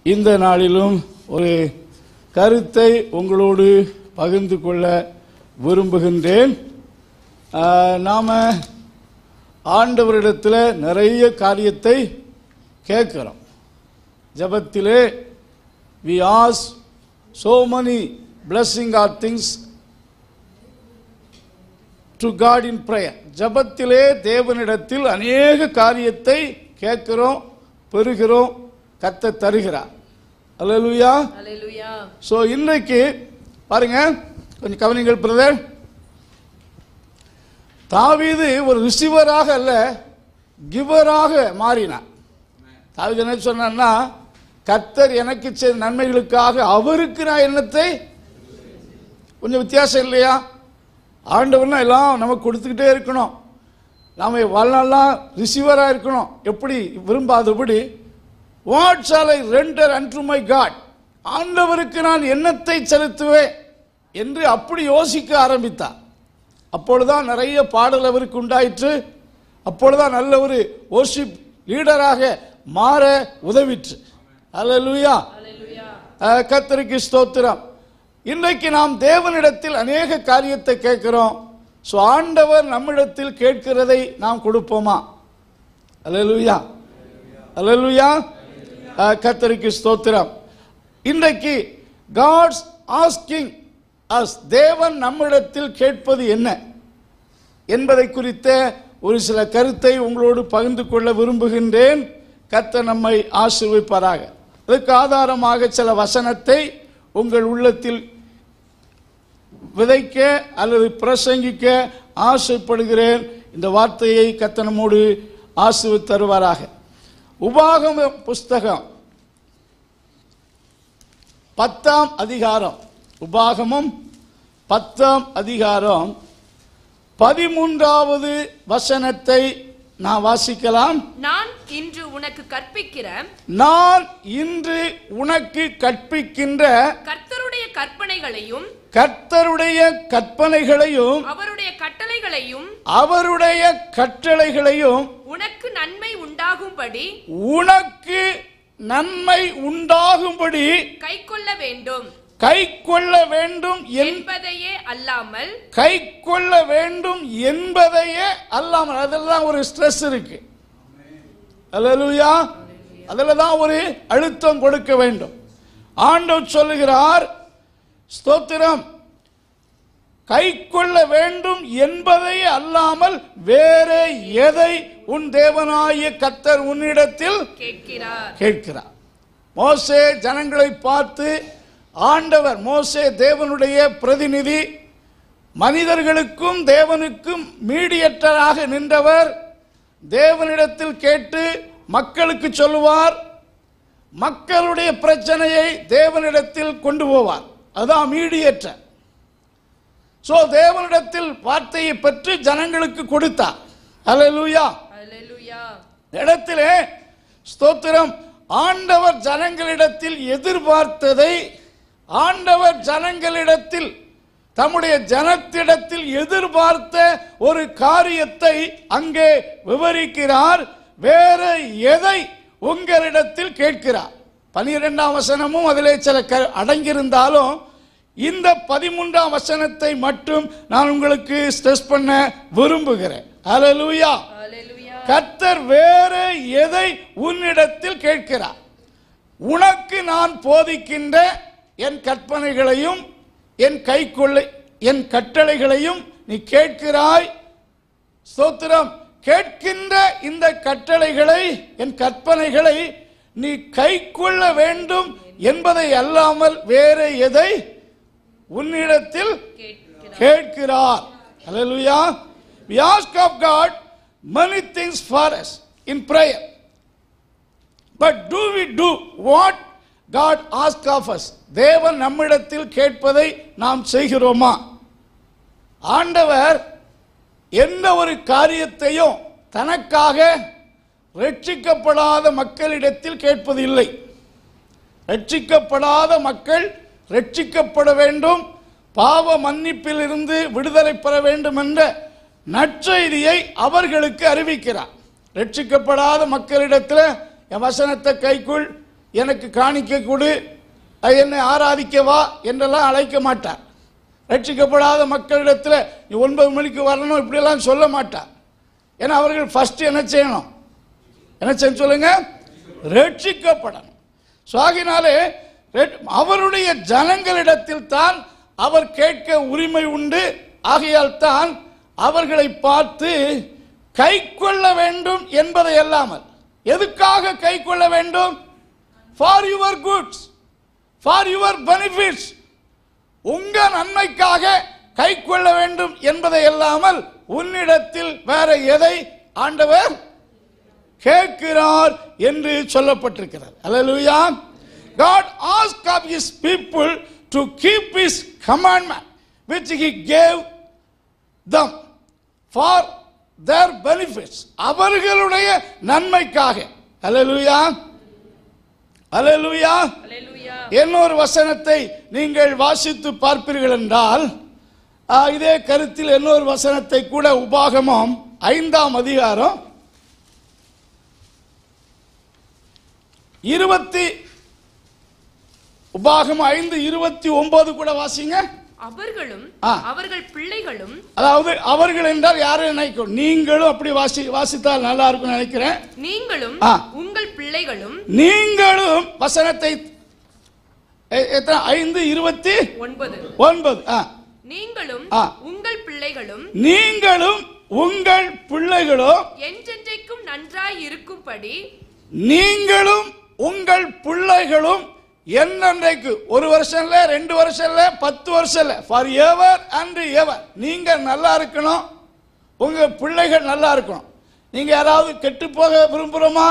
இந்த நாளிலும் ஒரு கருத்தை உங்களோடு பகிர்ந்து கொள்ள விரும்புகின்றேன் ஆஹ், நாம ஆண்டவரிடத்தில் நிறைய காரியத்தை கேட்கிறோம் ஜெபத்திலே we ask so many blessing our things to God in prayer ஜபத்திலே தேவனிடத்தில் அநேக காரியத்தை கேட்கிறோம் பெறுகிறோம் கத்த தருகிறார் அல்லேலூயா Hallelujah. ஸோ இன்றைக்கு பாருங்க கொஞ்சம் கவனிங்கள் பிரதர் தாவீது ஒரு ரிசீவராக அல்ல கிவராக மாறினான் தாவீது என்ன சொன்னான்னா கர்த்தர் எனக்கு செய்த நன்மைகளுக்காக அவருக்கு நான் எண்ணத்தை கொஞ்சம் வித்தியாசம் இல்லையா ஆண்டவர்னா எல்லாம் நமக்கு கொடுத்துக்கிட்டே இருக்கணும் நாம் வாழ்நாள்லாம் ரிசீவராக இருக்கணும் எப்படி விரும்பாதபடி what shall I render unto my God ஆண்டவருக்கு நான் எண்ணத்தை செலுத்துவேன் என்று அப்படி யோசிக்க ஆரம்பித்தார் அப்பொழுதுதான் நிறைய பாடல் அவருக்கு உண்டாயிற்று அப்பொழுதுதான் நல்ல ஒரு worship லீடராக மாற உதவிற்று அல்லேலூயா Hallelujah. அஹ் கர்த்தருக்கு ஸ்தோத்திரம் இன்றைக்கு நாம் தேவனிடத்தில் அநேக காரியத்தை கேட்கிறோம் ஸோ ஆண்டவர் நம்மிடத்தில் கேட்கிறதை நாம் கொடுப்போமா அல்லேலூயா அல்லேலூயா அஹ் கர்த்தருக்கு ஸ்தோத்திரம் இன்றைக்கு காட்ஸ் ஆஸ்கிங் அஸ் தேவன் நம்மிடத்தில் கேட்பது என்ன என்பதை குறித்த ஒரு சில கருத்தை உங்களோடு பகிர்ந்து கொள்ள விரும்புகின்றேன் கர்த்தர் நம்மை ஆசீர்வதிப்பாராக அதற்கு ஆதாரமாக சில வசனத்தை உங்கள் உள்ளத்தில் விதைக்க அல்லது பிரசங்கிக்க ஆசைப்படுகிறேன் இந்த வார்த்தையை கர்த்தர் நம்மோடு ஆசீர்வதி தருவாராக உபாகம புஸ்தகம் பத்தாம் அதிகாரம் உபாகமம் பத்தாம் அதிகாரம் பதிமூன்றாவது வசனத்தை நான் வாசிக்கலாம் நான் இன்று உனக்கு கற்பிக்கிற நான் இன்று உனக்கு கற்பிக்கின்ற கர்த்தருடைய கற்பனைகளையும் கர்த்தருடைய கற்பனைகளையும் அவருடைய கட்டளைகளையும் அவருடைய கட்டளைகளையும் உனக்கு நன்மை உண்டாகும்படி உனக்கு நன்மை உண்டாகும்படி கைக்கொள்ள வேண்டும் கை கொள்ள வேண்டும் என் என்பதையே அல்லாமல் கை கொள்ள வேண்டும் என்பதையே அல்லாமல் அதெல்லாம் ஒரு ஸ்ட்ரெஸ் இருக்கு அல்லேலூயா அதில் தான் ஒரு அழுத்தம் கொடுக்க வேண்டும் ஆண்டவர் சொல்லுகிறார் ஸ்தோத்திரம் கை கொள்ள வேண்டும் என்பதை அல்லாமல் வேற எதை உன் தேவனாய கத்தர் உன்னிடத்தில் கேட்கிறார் கேட்கிறார் மோசே ஜனங்களை பார்த்து ஆண்டவர் மோசே தேவனுடைய பிரதிநிதி மனிதர்களுக்கும் தேவனுக்கும் மீடியேட்டராக நின்றவர் தேவனிடத்தில் கேட்டு மக்களுக்கு சொல்லுவார் மக்களுடைய பிரச்சனையை தேவனிடத்தில் கொண்டு போவார் அதான் மீடியேட்டர் சோ தேவனிடத்தில் வார்த்தையை பெற்று ஜனங்களுக்கு கொடுத்தார் அல்லேலூயா Hallelujah. இடத்திலே ஸ்தோத்திரம் ஆண்டவர் ஜனங்களிடத்தில் எதிர்பார்த்ததை ஆண்டவர் ஜனங்களிடத்தில் தம்முடைய ஜனத்திடத்தில் எதிர்பார்த்த ஒரு காரியத்தை அங்கே விவரிக்கிறார் வேற எதை உங்களிடத்தில் கேட்கிறார் பனிரெண்டாம் வசனமும் அதிலே சில க அடங்கியிருந்தாலும் இந்த பதிமூன்றாம் வசனத்தை மட்டும் நான் உங்களுக்கு ஸ்ட்ரெஸ் பண்ண விரும்புகிறேன் ஹalleluya Hallelujah. கர்த்தர் வேற எதை உன்னிடத்தில் கேட்கிறார் உனக்கு நான் போதிக்கின்ற என் கற்பனைகளையும் என் கைக்கொள்ளை என் கட்டளைகளையும் நீ கேட்கிறாய் ஸ்தோத்திரம் கேட்கின்ற இந்த கட்டளைகளை என் கற்பனைகளை நீ கைக்கொள்ள வேண்டும் என்பதை அல்லாமல் வேற எதை உன்னிடத்தில் கேட்கிறார் கேட்கிறார் Hallelujah. We ask of God many things for us in prayer. But do we do what God asks of us? தேவன் நம்மிடத்தில் கேட்பதை நாம் செய்கிறோமா ஆண்டவர் எந்த ஒரு காரியத்தையும் தனக்காக ரட்சிக்கப்படாத மக்களிடத்தில் கேட்பதில்லை ரட்சிக்கப்படாத மக்கள் ரட்சிக்கப்பட வேண்டும் பாவ மன்னிப்பிலிருந்து விடுதலை பெற வேண்டும் என்ற நற்செய்தியை அவர்களுக்கு அறிவிக்கிறார் ரட்சிக்கப்படாத மக்களிடத்தில் என் வசனத்தை கைக்குள் எனக்கு காணிக்க கொடு அஹ், என்னை ஆராதிக்க வா என்றெல்லாம் அழைக்க மாட்டார் ரட்சிக்கப்படாத மக்களிடத்தில் நீ ஒன்பது மணிக்கு வரணும் இப்படியெல்லாம் சொல்ல மாட்டார் ஏன்னா அவர்கள் ஃபர்ஸ்ட் என்ன செய்யணும் என்ன செய்யணும் சொல்லுங்க ரட்சிக்கப்படணும் ஸோ ஆகினாலே ரெட்- அவருடைய ஜனங்களிடத்தில் தான் அவர் கேட்க உரிமை உண்டு ஆகையால் தான் அவர்களை பார்த்து கை கொள்ள வேண்டும் என்பதை அல்லாமல் எதுக்காக கை கொள்ள வேண்டும் for your goods for your benefits உங்க நன்மைக்காக கை கொள்ள வேண்டும் என்பதை அல்லாமல் உன்னிடத்தில் வேற எதை ஆண்டவர் கேட்கிறார் என்று சொல்லப்பட்டிருக்கிறது அல்லேலூயா God asked of his people to keep his commandment which he gave them for their benefits அவர்களுடைய நன்மைக்காக அல்லேலூயா அல்லேலூயா அல்லேலூயா இன்னொரு வசனத்தை நீங்கள் வாசித்து பார்ப்பீர்கள் என்றால் ஆ, இதே கருத்தில் இன்னொரு வசனத்தை கூட உபாகமம் ஐந்தாம் அதிகாரம் இருபத்தி உபாகமம் ஐந்து இருபத்தி ஒன்பது கூட வாசிங்க அவர்களும் ஆ. அவர்கள் பிள்ளைகளும் அதாவது அவர்கள் என்றால் யாரும் நினைக்கும் நீங்களும் அப்படி வாசி வாசித்தால் நல்லா இருக்கும் நினைக்கிறேன் நீங்களும் ஆ. உங்கள் பிள்ளைகளும் நீங்களும் வசனத்தை எ- எத்தனை ஐந்து இருபத்தி ஒன்பது ஒன்பது ஆ நீங்களும் ஆ. உங்கள் பிள்ளைகளும் நீங்களும் உங்கள் பிள்ளைகளும் என்றென்றைக்கும் நன்றாய் இருக்கும்படி நீங்களும் உங்கள் பிள்ளைகளும் என்னன்றைக்கு ஒரு வருஷம் இல்ல ரெண்டு வருஷம் இல்ல பத்து வருஷம் இல்ல ஃபார் எவர் அண்ட் எவர் நீங்க நல்லா இருக்கணும் உங்க பிள்ளைகள் நல்லா இருக்கணும் நீங்க யாராவது கெட்டு போக விரும்புறோமா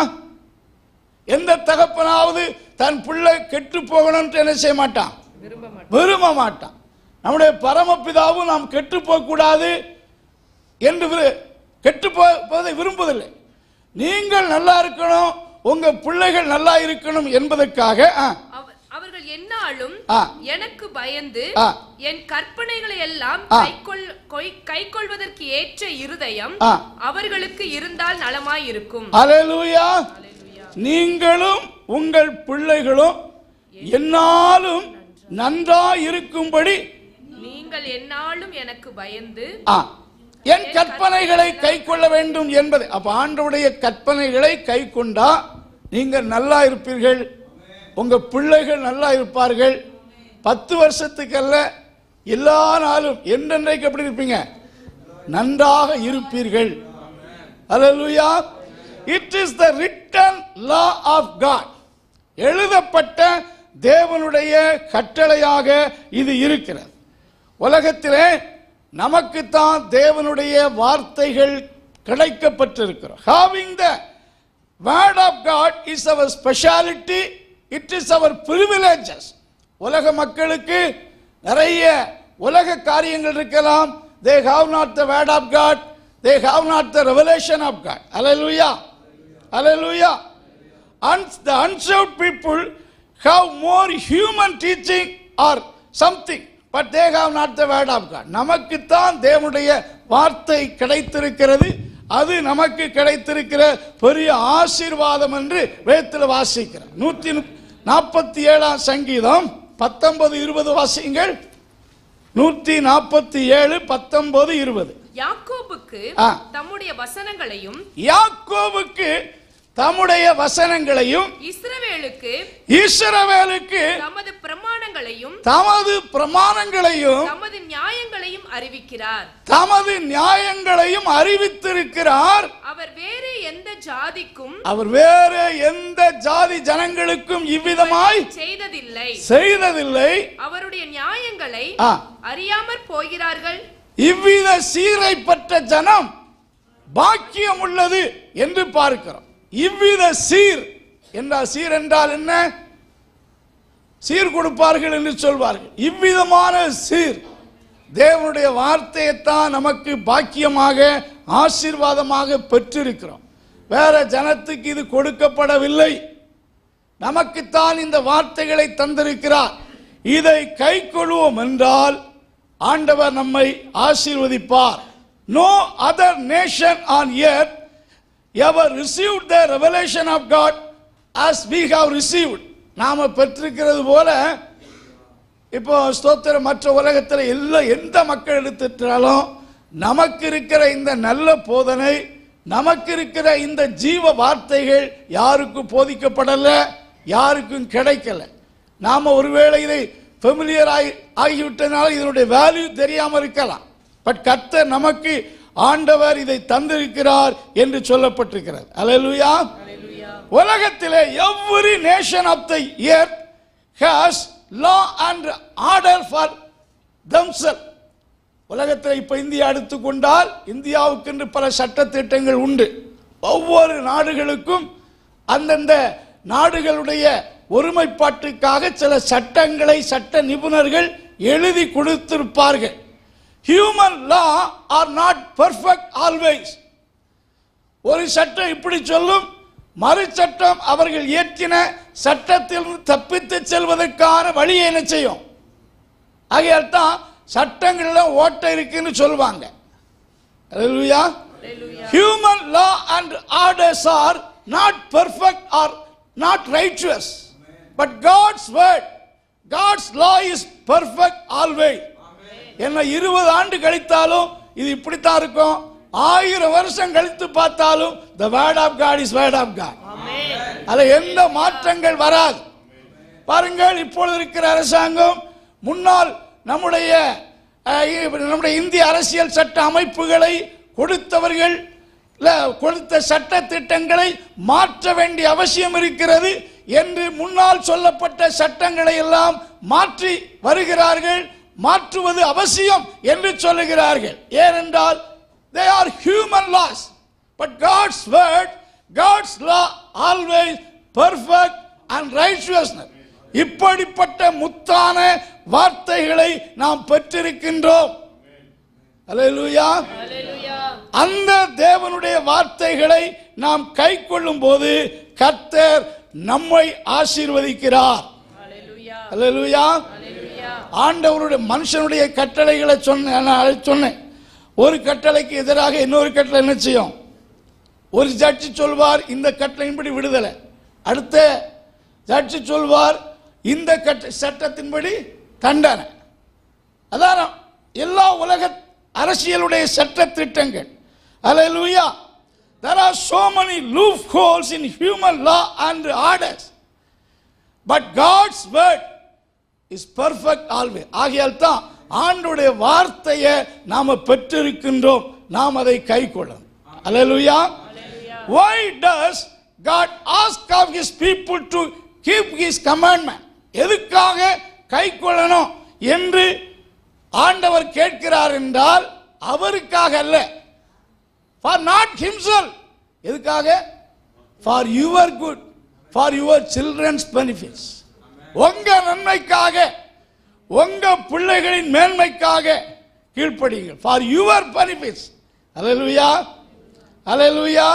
எந்த தகப்பனாவது தன் பிள்ளை கெட்டு போகணும்னு என்ன செய்ய மாட்டான் விரும்ப மாட்டேன் விரும்ப மாட்டான் நம்முடைய பரமபிதாவும் நாம் கெட்டு போகக்கூடாது என்று விரு- கெட்டு போ- போவதை விரும்புவதில்லை நீங்கள் நல்லா இருக்கணும் உங்க பிள்ளைகள் நல்லா இருக்கணும் என்பதற்காக ஆ, அவ- அவர்கள் என்னாலும் ஆ. எனக்கு பயந்து ஆ. என் கற்பனைகளை எல்லாம் ஆ. கைக்கொள் கொய்- கைக்கொள்வதற்கு ஏற்ற இருதயம் ஆ. அவர்களுக்கு இருந்தால் நலமாய் இருக்கும் அல்லேலூயா அல்லேலூயா. நீங்களும் உங்கள் பிள்ளைகளும் என்னாலும் நன்றா இருக்கும்படி நீங்கள் என்னாலும் எனக்கு பயந்து ஆ, என் கற்பனைகளை கை கொள்ள வேண்டும் என்பது அப்ப ஆண்டவுடைய கற்பனைகளை கை கொண்டா நீங்க நல்லா இருப்பீர்கள் உங்க பிள்ளைகள் நல்லா இருப்பார்கள் பத்து வருஷத்துக்கு அல்ல எல்லா நாளும் என்றென்றைக்கு எப்படி இருப்பீங்க நன்றாக இருப்பீர்கள் அல்லேலூயா it is the written law of God எழுதப்பட்ட தேவனுடைய கட்டளையாக இது இருக்கிறது உலகத்திலே நமக்குத்தான் தேவனுடைய வார்த்தைகள் கிடைக்கப்பட்டிருக்கிறோம் having the word of God is our speciality it is our privileges உலக மக்களுக்கு நிறைய உலக காரியங்கள் இருக்கலாம் they have not the word of God they have not the revelation of God அலலுயா அலலுயா and the unsaved people have more human teaching or something but they have not the word of god நமக்குத்தான் தேவனுடைய வார்த்தை கிடைத்திருக்கிறது அது நமக்கு கிடைத்திருக்கிற பெரிய ஆசீர்வாதம் என்று வேதத்தில் வாசிக்கிறோம் நூத்தி நாற்பத்தி ஏழாம் சங்கீதம் பத்தொன்பது இருபது வாசிங்கள் நூத்தி நாற்பத்தி ஏழு பத்தொன்பது இருபது யாக்கோபுக்கு ஆ. தம்முடைய வசனங்களையும் யாக்கோவுக்கு தம்முடைய வசனங்களையும் இஸ்ரவேலுக்கு ஈஸ்வரவேலுக்கு தமது பிரமாணங்களையும் தமது பிரமாணங்களையும் தமது நியாயங்களையும் அறிவிக்கிறார் தமது நியாயங்களையும் அறிவித்திருக்கிறார் அவர் வேறு எந்த ஜாதிக்கும் அவர் வேறு எந்த ஜாதி ஜனங்களுக்கும் இவ்விதமாய் செய்ததில்லை செய்ததில்லை அவருடைய நியாயங்களை ஆ, அறியாமற் போகிறார்கள் இவ்வித சீரை பெற்ற ஜனம் பாக்கியம் உள்ளது என்று பார்க்கிறோம் இவ்வித சீர் என்றால் சீர் என்றால் என்ன சீர் கொடுப்பார்கள் என்று சொல்வார்கள் இவ்விதமான சீர் தேவனுடைய வார்த்தையைத்தான் நமக்கு பாக்கியமாக ஆசீர்வாதமாக பெற்றிருக்கிறோம் வேற ஜனத்துக்கு இது கொடுக்கப்படவில்லை நமக்குத்தான் இந்த வார்த்தைகளை தந்திருக்கிறார் இதை கை கொள்வோம் என்றால் ஆண்டவர் நம்மை ஆசீர்வதிப்பார் no other nation on earth ever received the revelation of God as we have received நாம பெற்றிருக்கிறது போல இப்போ ஸ்தோத்திரம் மற்ற உலகத்தில் எல்லா எந்த மக்கள் எடுத்துட்டாலும் நமக்கு இருக்கிற இந்த நல்ல போதனை நமக்கு இருக்கிற இந்த ஜீவ வார்த்தைகள் யாருக்கும் போதிக்கப்படல யாருக்கும் கிடைக்கல நாம ஒருவேளை இதை ஃபெமிலியர் ஆகி ஆகிவிட்டனால இதனுடைய வேல்யூ தெரியாம இருக்கலாம் பட் கர்த்தர் நமக்கு ஆண்டவர் இதை தந்திருக்கிறார் என்று சொல்லப்பட்டிருக்கிறது அல்லேலூயா உலகத்திலே every nation of the year has law and order for themselves உலகத்தில் இப்போ இந்தியா எடுத்துக்கொண்டால் இந்தியாவுக்கென்று பல சட்டத்திட்டங்கள் உண்டு ஒவ்வொரு நாடுகளுக்கும் அந்தந்த நாடுகளுடைய ஒருமைப்பாட்டுக்காக சில சட்டங்களை சட்ட நிபுணர்கள் எழுதி கொடுத்திருப்பார்கள் human law are not perfect always ஒரு சட்டம் இப்படி சொல்லும் மறு சட்டம் அவர்கள் இயற்றின சட்டத்தில் தப்பித்து செல்வதற்கான வழியை என்ன செய்யும் ஆகையால் தான் சட்டங்கள்ல ஓட்டை இருக்குன்னு சொல்லுவாங்க human law and orders are not perfect are not righteous but God's word God's law is perfect always என்ன இருபது ஆண்டு கழித்தாலும் இது இப்படித்தான் இருக்கும் ஆயிரம் வருஷம் கழித்து பார்த்தாலும் the word of God is word of God அதுல எந்த மாற்றங்கள் வராது பாருங்கள் இப்பொழுது இருக்கிற அரசாங்கம் முன்னால் நம்முடைய அஹ், நம்முடைய இந்திய அரசியல் சட்ட அமைப்புகளை கொடுத்தவர்கள் இல்ல, கொடுத்த சட்ட திட்டங்களை மாற்ற வேண்டிய அவசியம் இருக்கிறது என்று முன்னால் சொல்லப்பட்ட சட்டங்களை எல்லாம் மாற்றி வருகிறார்கள் மாற்றுவது அவசியம் என்று சொல்லுகிறார்கள் ஏனென்றால் they are human laws but god's word god's law always perfect and righteousness இப்படிப்பட்ட முத்தான வார்த்தைகளை நாம் பெற்றிருக்கின்றோம் அல்லேலூயா அந்த தேவனுடைய வார்த்தைகளை நாம் கை கொள்ளும் போது கர்த்தர் நம்மை ஆசீர்வதிக்கிறார் அல்லேலூயா ஆண்டவருடைய மனுஷனுடைய கட்டளைகளை சொன்ன நான் சொன்னேன் ஒரு கட்டளைக்கு எதிராக இன்னொரு கட்டளை என்ன செய்யும் ஒரு ஜட்ஜி சொல்வார் இந்த கட்டளையின்படி விடுதலை அடுத்த ஜட்ஜி சொல்வார் இந்த கட்ட சட்டத்தின்படி தண்டனை அதான் எல்லா உலக அரசியலுடைய சட்ட திட்டங்கள் அல்லேலூயா there are so many loopholes in human law and orders but god's word is perfect always ஆகையால் தான் ஆண்டுடைய வார்த்தையை நாம பெற்றிருக்கின்றோம் நாம் அதை கை கொள்ளணும் அல்லேலூயா why does god ask of his people to keep his commandment எதுக்காக கை கொள்ளணும் என்று ஆண்டவர் கேட்கிறார் என்றால் அவருக்காக அல்ல ஃபார் நாட் himself எதுக்காக for your good for your children's benefits உங்க நன்மைக்காக உங்க பிள்ளைகளின் மேன்மைக்காக கீழ்ப்படியுங்கள் ஃபார் யுவர் பெனிஃபிட்ஸ் அல்லேலூயா அல்லேலூயா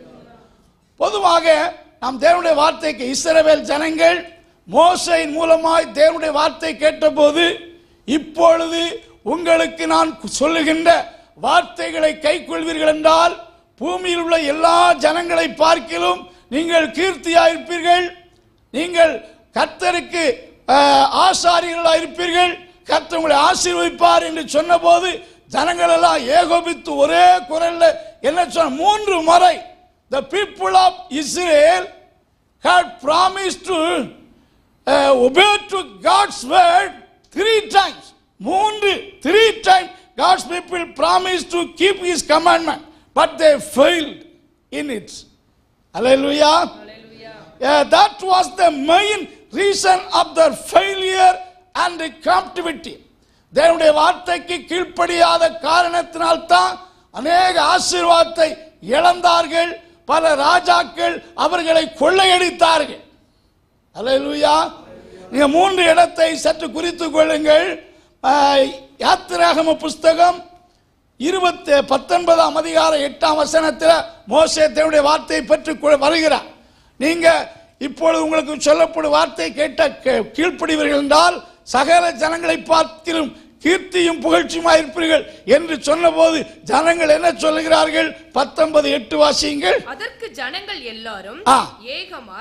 பொதுவாக நாம் தேவனுடைய வார்த்தைக்கு இஸ்ரவேல் ஜனங்கள் மோசையின் மூலமாய் தேவனுடைய வார்த்தை கேட்டபோது இப்பொழுது உங்களுக்கு நான் சொல்லுகின்ற வார்த்தைகளை கைக்கொள்வீர்கள் என்றால் பூமியில் உள்ள எல்லா ஜனங்களை பார்க்கிலும் நீங்கள் கீர்த்தியாயிருப்பீர்கள் நீங்கள் கர்த்தருக்கு அஹ், ஆசாரியர்களாக இருப்பீர்கள் கர்த்தர் உங்களை ஆசீர்வதிப்பார் என்று சொன்னபோது ஜனங்கள் எல்லாம் ஏகோபித்து ஒரே குரல்ல என்ன சொன்ன மூன்று முறை the people of Israel had promised to uh, obey to God's word three times. மூன்று three times God's people promised to keep His commandment, but they failed in it. Hallelujah. Yeah, that was the main reason of their failure and the captivity. தேவனுடைய வார்த்தைக்கு கீழ்ப்படியாத காரணத்தினால்தான் அநேக ஆசீர்வாதத்தை இழந்தார்கள் பல ராஜாக்கள் அவர்களை கொள்ளையடித்தார்கள் அல்லேலூயா நீங்க மூன்று இடத்தை சற்று குறித்துக் கொள்ளுங்கள் ஆஹ், யாத்திராகம புஸ்தகம் இருபத்தி பத்தொன்பதாம் அதிகாரம் எட்டாம் வசனத்தில் மோசே தேவனுடைய வார்த்தையை பெற்று கொ- வருகிறார் நீங்க இப்பொழுது உங்களுக்கு சொல்லப்படும் வார்த்தை கேட்ட கே- கீழ்ப்படிவீர்கள் என்றால் சகல ஜனங்களை பார்த்திலும் கீர்த்தியும் புகழ்ச்சியுமா இருப்பீர்கள் என்று சொன்னபோது ஜனங்கள் என்ன சொல்லுகிறார்கள் பத்தொன்பது எட்டு வாசியுங்கள் அதற்கு ஜனங்கள் எல்லாரும் ஆ. ஏகமாய்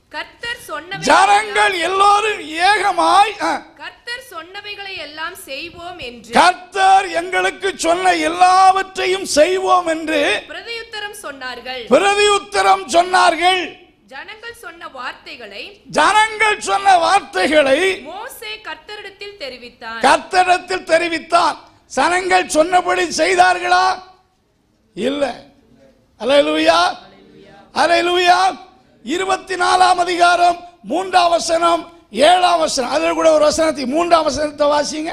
கர்த்தர் சொன்னவை ஜனங்கள் எல்லோரும் ஏகமாய் ஆ, கர்த்தர் சொன்னவைகளை எல்லாம் செய்வோம் என்று கர்த்தர் எங்களுக்கு சொன்ன எல்லாவற்றையும் செய்வோம் என்று பிரதியுத்தரம் சொன்னார்கள் பிரதியுத்தரம் சொன்னார்கள் ஜனங்கள் சொன்ன வார்த்தைகளை ஜனங்கள் சொன்ன வார்த்தைகளை மோசே கர்த்தரிடத்தில் தெரிவித்தான் கர்த்தரிடத்தில் தெரிவித்தான் சனங்கள் சொன்னபடி செய்தார்களா இல்ல அலையலூயா அலையலூயா இருபத்தி நாலாம் அதிகாரம் மூன்றாம் வசனம் ஏழாம் வசனம் அதில் கூட ஒரு வசனத்தை மூன்றாம் வசனத்தை வாசிங்க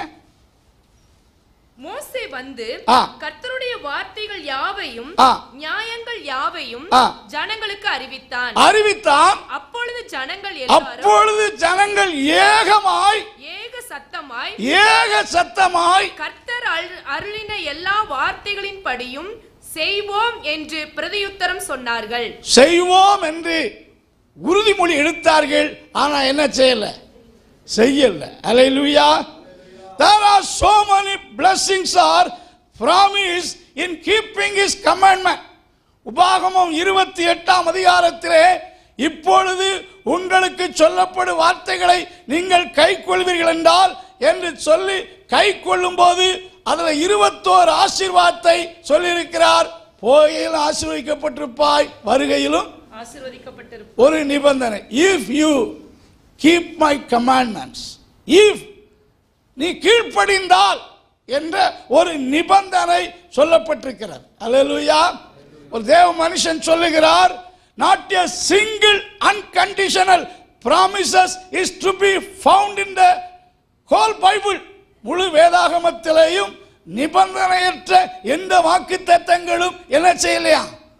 மோசே வந்து ஆ. கர்த்தருடைய வார்த்தைகள் யாவையும் ஆ. நியாயங்கள் யாவையும் ஆ. ஜனங்களுக்கு அறிவித்தான் அறிவித்தான் அப்பொழுது ஜனங்கள் எல்லாரும் அப்பொழுது ஜனங்கள் ஏகமாய் ஏக சத்தமாய் ஏக சத்தமாய் கர்த்தர் அரு- அருளின எல்லா வார்த்தைகளின் படியும் செய்வோம் என்று பிரதியுத்தரம் சொன்னார்கள் செய்வோம் என்று உறுதிமொழி எடுத்தார்கள் ஆனா என்ன செய்யல செய்யல அலையிலுயா there are so many blessings are promised in keeping his commandment உபாகமம் இருபத்தி எட்டாம் அதிகாரத்திலே இப்பொழுது உங்களுக்கு சொல்லப்படும் வார்த்தைகளை நீங்கள் கை கொள்வீர்கள் என்றால் என்று சொல்லி கை கொள்ளும் போது அதுல இருபத்தோரு ஆசீர்வாதத்தை சொல்லியிருக்கிறார் போகையிலும் ஆசீர்வதிக்கப்பட்டிருப்பாய் வருகையிலும் ஆசீர்வதிக்கப்பட்டிருப்போம் ஒரு நிபந்தனை if you keep my commandments if நீ கீழ்ப்படிந்தால் என்ற ஒரு நிபந்தனை சொல்லப்பட்டிருக்கிறது அல்லேலூயா ஒரு தேவ மனுஷன் சொல்லுகிறார் not a single unconditional promises is to be found in the whole Bible முழு வேதாகமத்திலேயும் நிபந்தனையற்ற எந்த வாக்குத்தத்தங்களும் என்ன செய்யலையா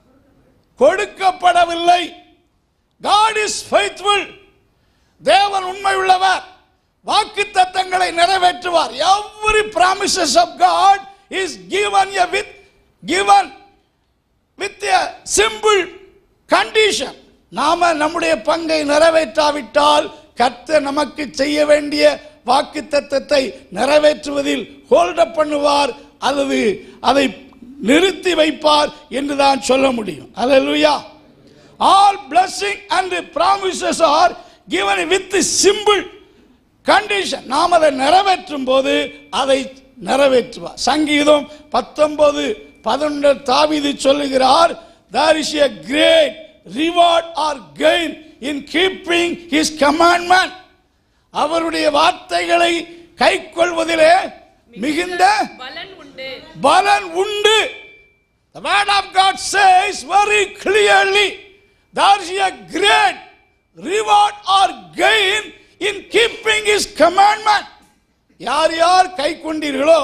கொடுக்கப்படவில்லை காட் இஸ் ஃபெய்த்ஃபுல் தேவன் உண்மை உள்ளவர் வாக்கு தத்தங்களை நிறைவேற்றுவார் every promises of God is given a with given with a simple condition நாம நம்முடைய பங்கை நிறைவேற்றாவிட்டால் கர்த்தர் நமக்கு செய்ய வேண்டிய வாக்கு தத்தத்தை நிறைவேற்றுவதில் ஹோல்ட் பண்ணுவார் அல்லது அதை நிறுத்தி வைப்பார் என்றுதான் சொல்ல முடியும் அல்லேலூயா all blessing and promises are given with simple condition நாம் அதை நிறைவேற்றும் போது அதை நிறைவேற்றுவார் சங்கீதம் பத்தொன்பது பதினொன்று தாவீது சொல்லுகிறார் there is a great reward or gain in keeping his commandment அவருடைய வார்த்தைகளை கைக்கொள்வதிலே மிகுந்த பலன் உண்டு பலன் உண்டு The word of God says very clearly there is a great reward or gain in keeping his commandment. யார் யார் கை கொண்டீர்களோ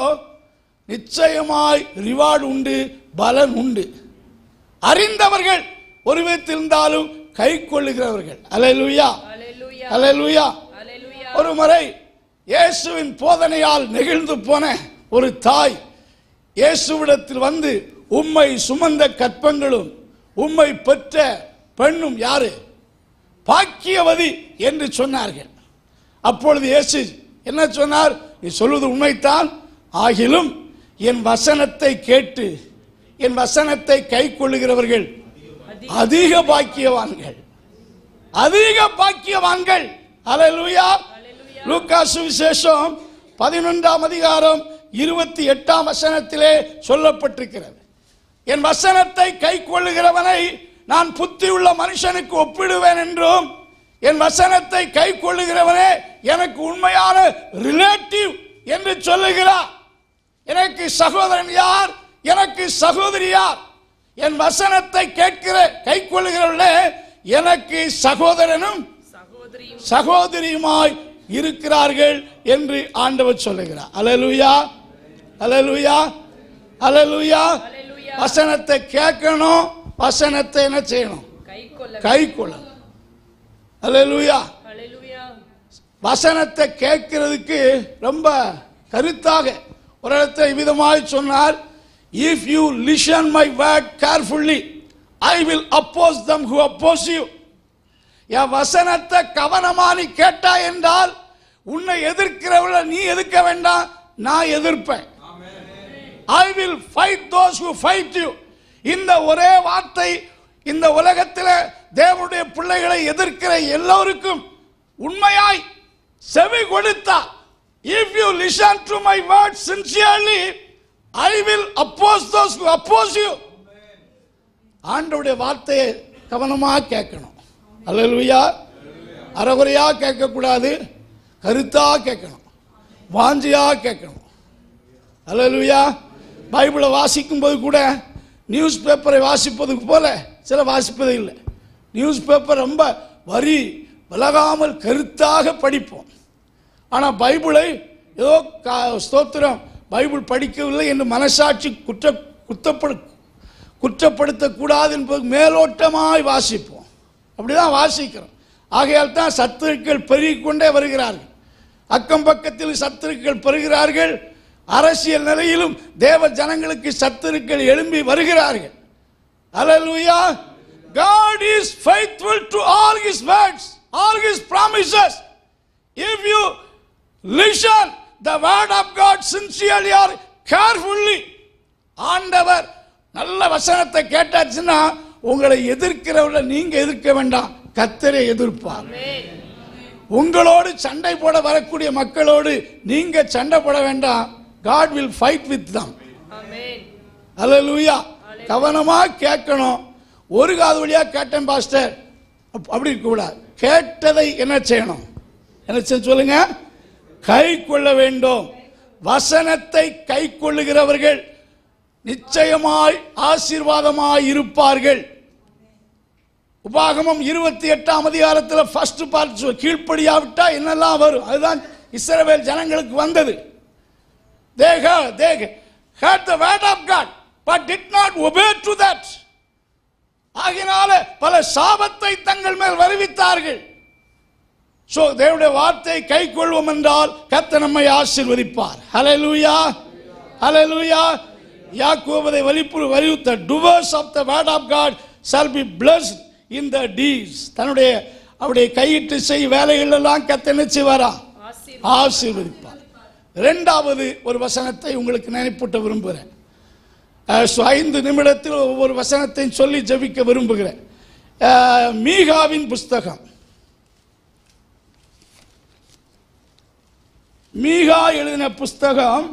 நிச்சயமாய் ரிவார்டு உண்டு பலன் உண்டு அறிந்தவர்கள் ஒரு விதத்தில் இருந்தாலும் கை கொள்ளுகிறவர்கள் அலையலுயா அல்லேலூயா அலையலுயா அல்லேலூயா ஒரு முறை இயேசுவின் போதனையால் நெகிழ்ந்து போன ஒரு தாய் இயேசுவிடத்தில் வந்து உம்மை சுமந்த கற்பங்களும் உம்மை பெற்ற பெண்ணும் யாரு பாக்கியவதி என்று சொன்னார்கள் அப்பொழுது இயேசு என்ன சொன்னார் நீ சொல்வது உண்மைத்தான் ஆகிலும் என் வசனத்தை கேட்டு என் வசனத்தை கை கொள்ளுகிறவர்கள் அதிக பாக்கியவான்கள் அதிக பாக்கியவான்கள் அல்லேலூயா லூக்கா சுவிசேஷம் பதினொன்றாம் அதிகாரம் இருபத்தி எட்டாம் வசனத்திலே சொல்லப்பட்டிருக்கிறது என் வசனத்தை கை கொள்ளுகிறவனை நான் புத்தியுள்ள மனுஷனுக்கு ஒப்பிடுவேன் என்றும் என் வசனத்தை கை கொள்ளுகிறவனே எனக்கு உண்மையான ரிலேட்டிவ் என்று சொல்லுகிறார் எனக்கு சகோதரன் யார் எனக்கு சகோதரி யார் என் வசனத்தை கேட்கிற கை கொள்ளுகிறவர்களே எனக்கு சகோதரனும் சகோதரியும் சகோதரியுமாய் இருக்கிறார்கள் என்று ஆண்டவர் சொல்லுகிறார் அலலுயா அலலுயா அலலுயா அல்லேலூயா வசனத்தை கேட்கணும் வசனத்தை என்ன செய்யணும் கை கொள்ள கை கொள்ளணும் அலலுயா அல்லேலூயா வசனத்தை கேட்கிறதுக்கு ரொம்ப கருத்தாக ஒரு இடத்தை விதமாய் சொன்னார் if you listen my word carefully I will oppose them who oppose you என் வசனத்தை கவனமா நீ கேட்டாய் என்றால் உன்னை எதிர்க்கிறவளை நீ எதிர்க்க வேண்டாம் நான் எதிர்ப்பேன் I will fight those who fight you இந்த ஒரே வார்த்தை இந்த உலகத்தில் தேவனுடைய பிள்ளைகளை எதிர்க்கிற எல்லோருக்கும் உண்மையாய் செவி கொடுத்தா if you listen to my word sincerely I will oppose those who oppose you ஆண்டவருடைய வார்த்தையை கவனமாக கேட்கணும் அல்லேலூயா அறகுறையா கேட்கக்கூடாது கருத்தா கேட்கணும் வாஞ்சியா கேட்கணும் அல்லேலூயா பைபிளை வாசிக்கும்போது கூட நியூஸ் பேப்பரை வாசிப்பது போல சில வாசிப்பது இல்லை நியூஸ் பேப்பர் ரொம்ப வரி விலகாமல் கருத்தாக படிப்போம் ஆனால் பைபிளை ஏதோ கா- ஸ்தோத்திரம் பைபிள் படிக்கவில்லை என்று மனசாட்சி குற்ற குத்தப்படு குற்றப்படுத்தக்கூடாது என்பது மேலோட்டமாய் வாசிப்போம் அப்படிதான் வாசிக்கிறோம் ஆகையால் தான் சத்துருக்கள் பெருகிக் கொண்டே வருகிறார்கள் அக்கம் பக்கத்தில் சத்துருக்கள் பெறுகிறார்கள் அரசியல் நிலையிலும் தேவ ஜனங்களுக்கு சத்துருக்கள் எழும்பி வருகிறார்கள் Hallelujah. God is faithful to all his words, all his promises. If you listen the word of God sincerely or carefully, ஆண்டவர் நல்ல வசனத்தை கேட்டாச்சுன்னா உங்களை எதிர்க்கிறவர்களை நீங்க எதிர்க்க வேண்டாம் கத்தரை எதிர்ப்பார் ஆமென். உங்களோடு சண்டை போட வரக்கூடிய மக்களோடு நீங்க சண்டை போட வேண்டாம் God will fight with them ஆமென். அல்லேலூயா கவனமா கேட்கணும் ஒரு காது வழியா கேட்டேன் பாஸ்டர் அப்- அப்படி இருக்கக்கூடாது கேட்டதை என்ன செய்யணும் என்ன செய்ய சொல்லுங்க கை கொள்ள வேண்டும் வசனத்தை கை கொள்ளுகிறவர்கள் நிச்சயமாய் ஆசீர்வாதமாய் இருப்பார்கள் உபாகமம் இருபத்தி எட்டாம் அதிகாரத்தில் ஃபர்ஸ்ட் பார்ட் கீழ்ப்படியாவிட்டா என்னெல்லாம் வரும் அதுதான் இஸ்ரவேல் ஜனங்களுக்கு வந்தது they heard, they heard the word of God, but did not obey to that. ஆகினால பல சாபத்தை தங்கள் மேல் வருவித்தார்கள் சோ தேவனுடைய வார்த்தை கை கொள்வோம் என்றால் கத்த நம்மை ஆசீர்வதிப்பார் ஹalleluya ஹalleluya யாக்கோபதை வலிப்பு வலியுறுத்த doers of the word of God shall be blessed in the deeds தன்னுடைய அவருடைய கையிட்டு செய் வேலைகள் எல்லாம் கத்த என்ன செய்வாரா ஆசீர்வாதம். ஆசீர்வதிப்பார் இரண்டாவது ஒரு வசனத்தை உங்களுக்கு நினைப்பூட்ட விரும்புகிறேன் அஹ், so ஐந்து நிமிடத்தில் ஒவ்வொரு வசனத்தையும் சொல்லி ஜெபிக்க விரும்புகிறேன் அஹ், மீகாவின் புஸ்தகம் மீகா எழுதின புஸ்தகம்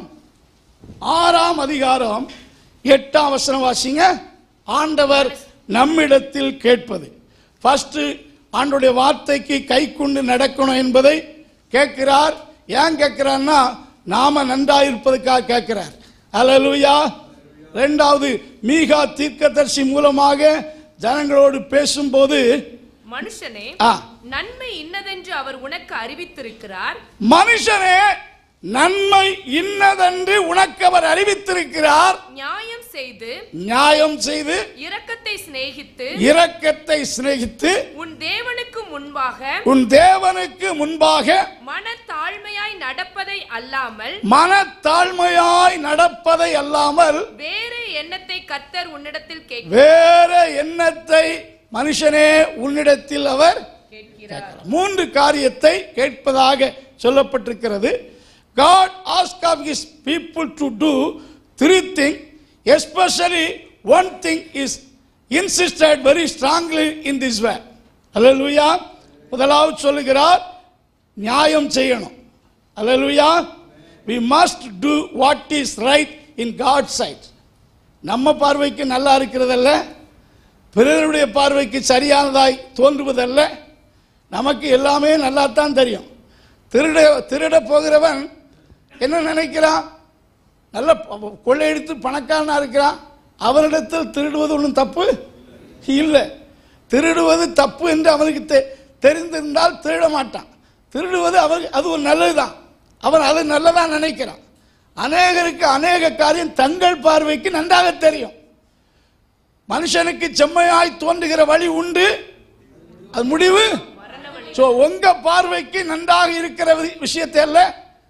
ஆறாம் அதிகாரம் எட்டாம் வசனம் வாசிங்க ஆண்டவர் நம்மிடத்தில் கேட்பது ஃபர்ஸ்ட் ஆண்டுடைய வார்த்தைக்கு கை கொண்டு நடக்கணும் என்பதை கேட்கிறார் ஏன் கேட்கிறார்னா நாம நன்றாயிருப்பதற்காக கேட்கிறார் அல்லேலூயா ரெண்டாவது மீகா தீர்க்கதரிசி மூலமாக ஜனங்களோடு பேசும்போது மனுஷனே ஆ, நன்மை இன்னதென்று அவர் உனக்கு அறிவித்திருக்கிறார் மனுஷனே நன்மை இன்னதென்று உனக்கு அவர் அறிவித்திருக்கிறார் நியாயம் செய்து நியாயம் செய்து இரக்கத்தை சிநேகித்து இரக்கத்தை சிநேகித்து உன் தேவனுக்கு முன்பாக உன் தேவனுக்கு முன்பாக மன தாழ்மையாய் நடப்பதை அல்லாமல் மனத்தாழ்மையாய் நடப்பதை அல்லாமல் வேறு எண்ணத்தை கர்த்தர் உன்னிடத்தில் கேட்க வேற எண்ணத்தை மனுஷனே உன்னிடத்தில் அவர் கேட்கிறார் மூன்று காரியத்தை கேட்பதாக சொல்லப்பட்டிருக்கிறது God asked of his people to do three things especially one thing is insisted very strongly in this way அல்லேலூயா முதலாவது சொல்லுகிறார் நியாயம் செய்யணும் அல்லேலூயா we must do what is right in God's sight நம்ம பார்வைக்கு நல்லா இருக்கிறதல்ல பிறருடைய பார்வைக்கு சரியானதாய் தோன்றுவதல்ல நமக்கு எல்லாமே நல்லா தான் தெரியும் திருட திருட போகிறவன் என்ன நினைக்கிறான் நல்ல ப- கொள்ளையடித்து பணக்காரனா இருக்கிறான் அவனிடத்தில் திருடுவது ஒன்றும் தப்பு இல்லை திருடுவது தப்பு என்று அவனுக்கு தெ- தெரிந்திருந்தால் திருட மாட்டான் திருடுவது அவன் அது ஒரு நல்லதுதான் அவன் அது நல்லதா நினைக்கிறான் அநேகருக்கு அநேக காரியம் தங்கள் பார்வைக்கு நன்றாக தெரியும் மனுஷனுக்கு செம்மையாய் தோன்றுகிற வழி உண்டு அது முடிவு சோ உங்க பார்வைக்கு நன்றாக இருக்கிற வி- விஷயத்தை அல்ல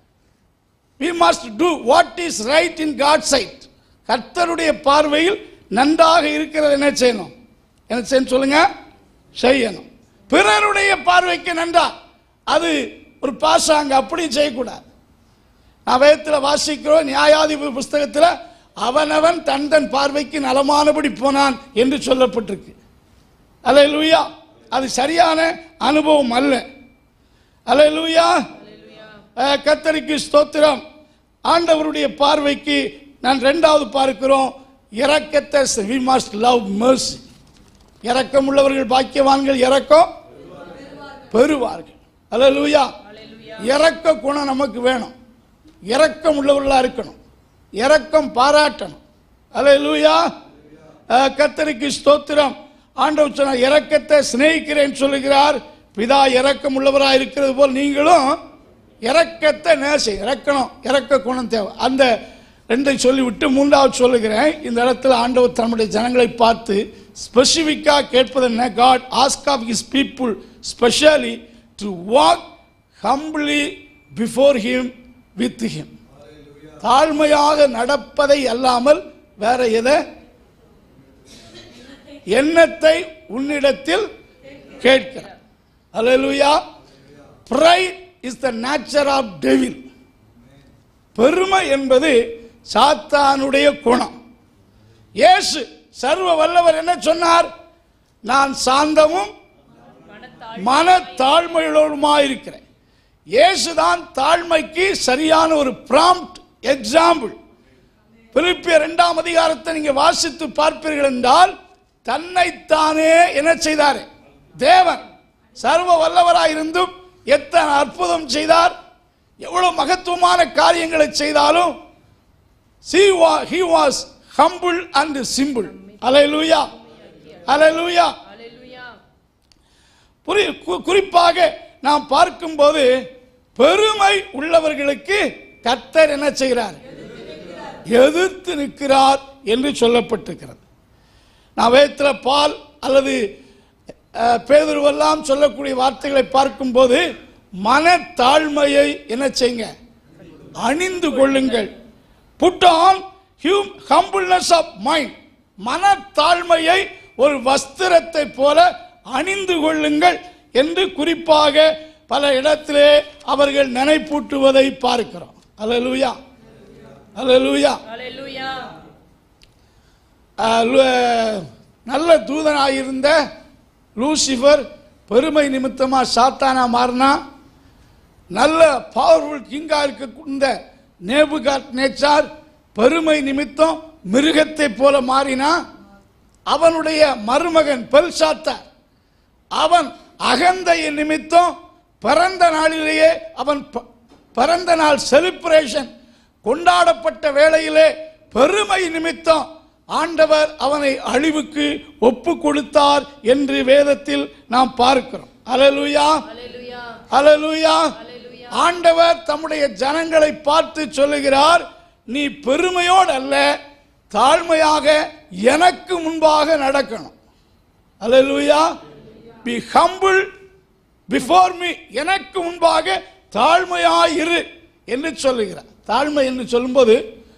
we must do what is right in God's sight கர்த்தருடைய பார்வையில் நன்றாக இருக்கிறது என்ன செய்யணும் என்ன செய்யணும் சொல்லுங்க செய்யணும் பிறருடைய பார்வைக்கு நன்றா அது ஒரு பாசாங்க அப்படி செய்யக்கூடாது நான் வேதத்தில் வாசிக்கிறோம் நியாயாதிபதி புஸ்தகத்தில் அவனவன் தன் தன் பார்வைக்கு நலமானபடி போனான் என்று சொல்லப்பட்டிருக்கு அல்லேலூயா அது சரியான அனுபவம் அல்ல அல்லேலூயா அஹ், கர்த்தருக்கு ஸ்தோத்திரம் ஆண்டவருடைய பார்வைக்கு நான் ரெண்டாவது பார்க்கிறோம் இரக்கத்தை we must love mercy இரக்கம் உள்ளவர்கள் பாக்கியவான்கள் இரக்கம் பெறுவார்கள் அல்லேலூயா இரக்க குணம் நமக்கு வேணும் இரக்கம் உள்ளவர்களா இருக்கணும் இரக்கம் பாராட்டணும் அல்லேலூயா அஹ், கர்த்தருக்கு ஸ்தோத்திரம் ஆண்டவர் சொன்ன இரக்கத்தை சிநேகிக்கிறேன் சொல்லுகிறார் பிதா இரக்கம் உள்ளவராக இருக்கிறது போல் நீங்களும் இரக்கத்தை நேசி இறக்கணும் இறக்க குணம் தேவை அந்த ரெண்டை சொல்லிவிட்டு மூன்றாவது சொல்லுகிறேன் இந்த இடத்துல ஆண்டவர் தன்னுடைய ஜனங்களை பார்த்து ஸ்பெசிஃபிக்காக கேட்பது என்ன God ask of his people specially to walk humbly before him with him தாழ்மையாக நடப்பதை அல்லாமல் வேற எதை எண்ணத்தை உன்னிடத்தில் கேட்கிறார் அல்லேலூயா pride is the nature of devil பெருமை என்பது சாத்தானுடைய குணம் இயேசு சர்வ வல்லவர் என்ன சொன்னார் நான் சாந்தமும் மன தாழ்மையுள்ளவருமாயிருக்கிறேன் இயேசுதான் தாழ்மைக்கு சரியான ஒரு ப்ராம்ப்ட் எக்ஸாம்பிள் பிலிப்பியர் இரண்டாம் அதிகாரத்தை நீங்க வாசித்து பார்ப்பீர்கள் என்றால் தன்னைத்தானே என்ன செய்தார் தேவன் சர்வ வல்லவராயிருந்தும் எத்தனை அற்புதம் செய்தார் எவ்வளவு மகத்துவமான காரியங்களை செய்தாலும் he wa- he was humble and simple அல்லேலூயா அல்லேலூயா புரி கு- குறிப்பாக நாம் பார்க்கும்போது பெருமை உள்ளவர்களுக்கு கர்த்தர் என்ன செய்கிறார் எதிர்த்து நிற்கிறார் என்று சொல்லப்பட்டிருக்கிறது நான் வேதத்தில் பால் அல்லது அஹ், பேதுருவெல்லாம் சொல்லக்கூடிய வார்த்தைகளை பார்க்கும்போது மன தாழ்மையை என்ன செய்யுங்க அணிந்து கொள்ளுங்கள் புட் ஆன் ஹியூம் ஹம்பிள்னஸ் ஆஃப் மைண்ட் மன தாழ்மையை ஒரு வஸ்திரத்தை போல அணிந்து கொள்ளுங்கள் என்று குறிப்பாக பல இடத்திலே அவர்கள் நினைப்பூட்டுவதை பார்க்கிறோம் அல்லேலூயா அல்லேலூயா Hallelujah. ஆஹ் லு- நல்ல தூதனாயிருந்த லூசிஃபர் பெருமை நிமித்தமா சாத்தானா மாறினா நல்ல பவர்ஃபுல் கிங்கா இருக்க நேபுகாட் நேச்சார் பெருமை நிமித்தம் மிருகத்தை போல மாறினா அவனுடைய மருமகன் பெல்சாத்தார் அவன் அகந்தையின் நிமித்தம் பிறந்த நாளிலேயே அவன் ப- பிறந்த நாள் செலிப்ரேஷன் கொண்டாடப்பட்ட வேளையிலே பெருமை நிமித்தம் ஆண்டவர் அவனை அழிவுக்கு ஒப்பு கொடுத்தார் என்று வேதத்தில் நாம் பார்க்கிறோம் அல்லேலூயா Hallelujah. அல்லேலூயா Hallelujah. ஆண்டவர் தம்முடைய ஜனங்களை பார்த்து சொல்லுகிறார் நீ பெருமையோடு அல்ல தாழ்மையாக எனக்கு முன்பாக நடக்கணும் அல்லேலூயா பி ஹம்பிள் பிஃபோர் மீ எனக்கு முன்பாக தாழ்மையாயிரு என்று சொல்லுகிறார் தாழ்மை என்று சொல்லும்போது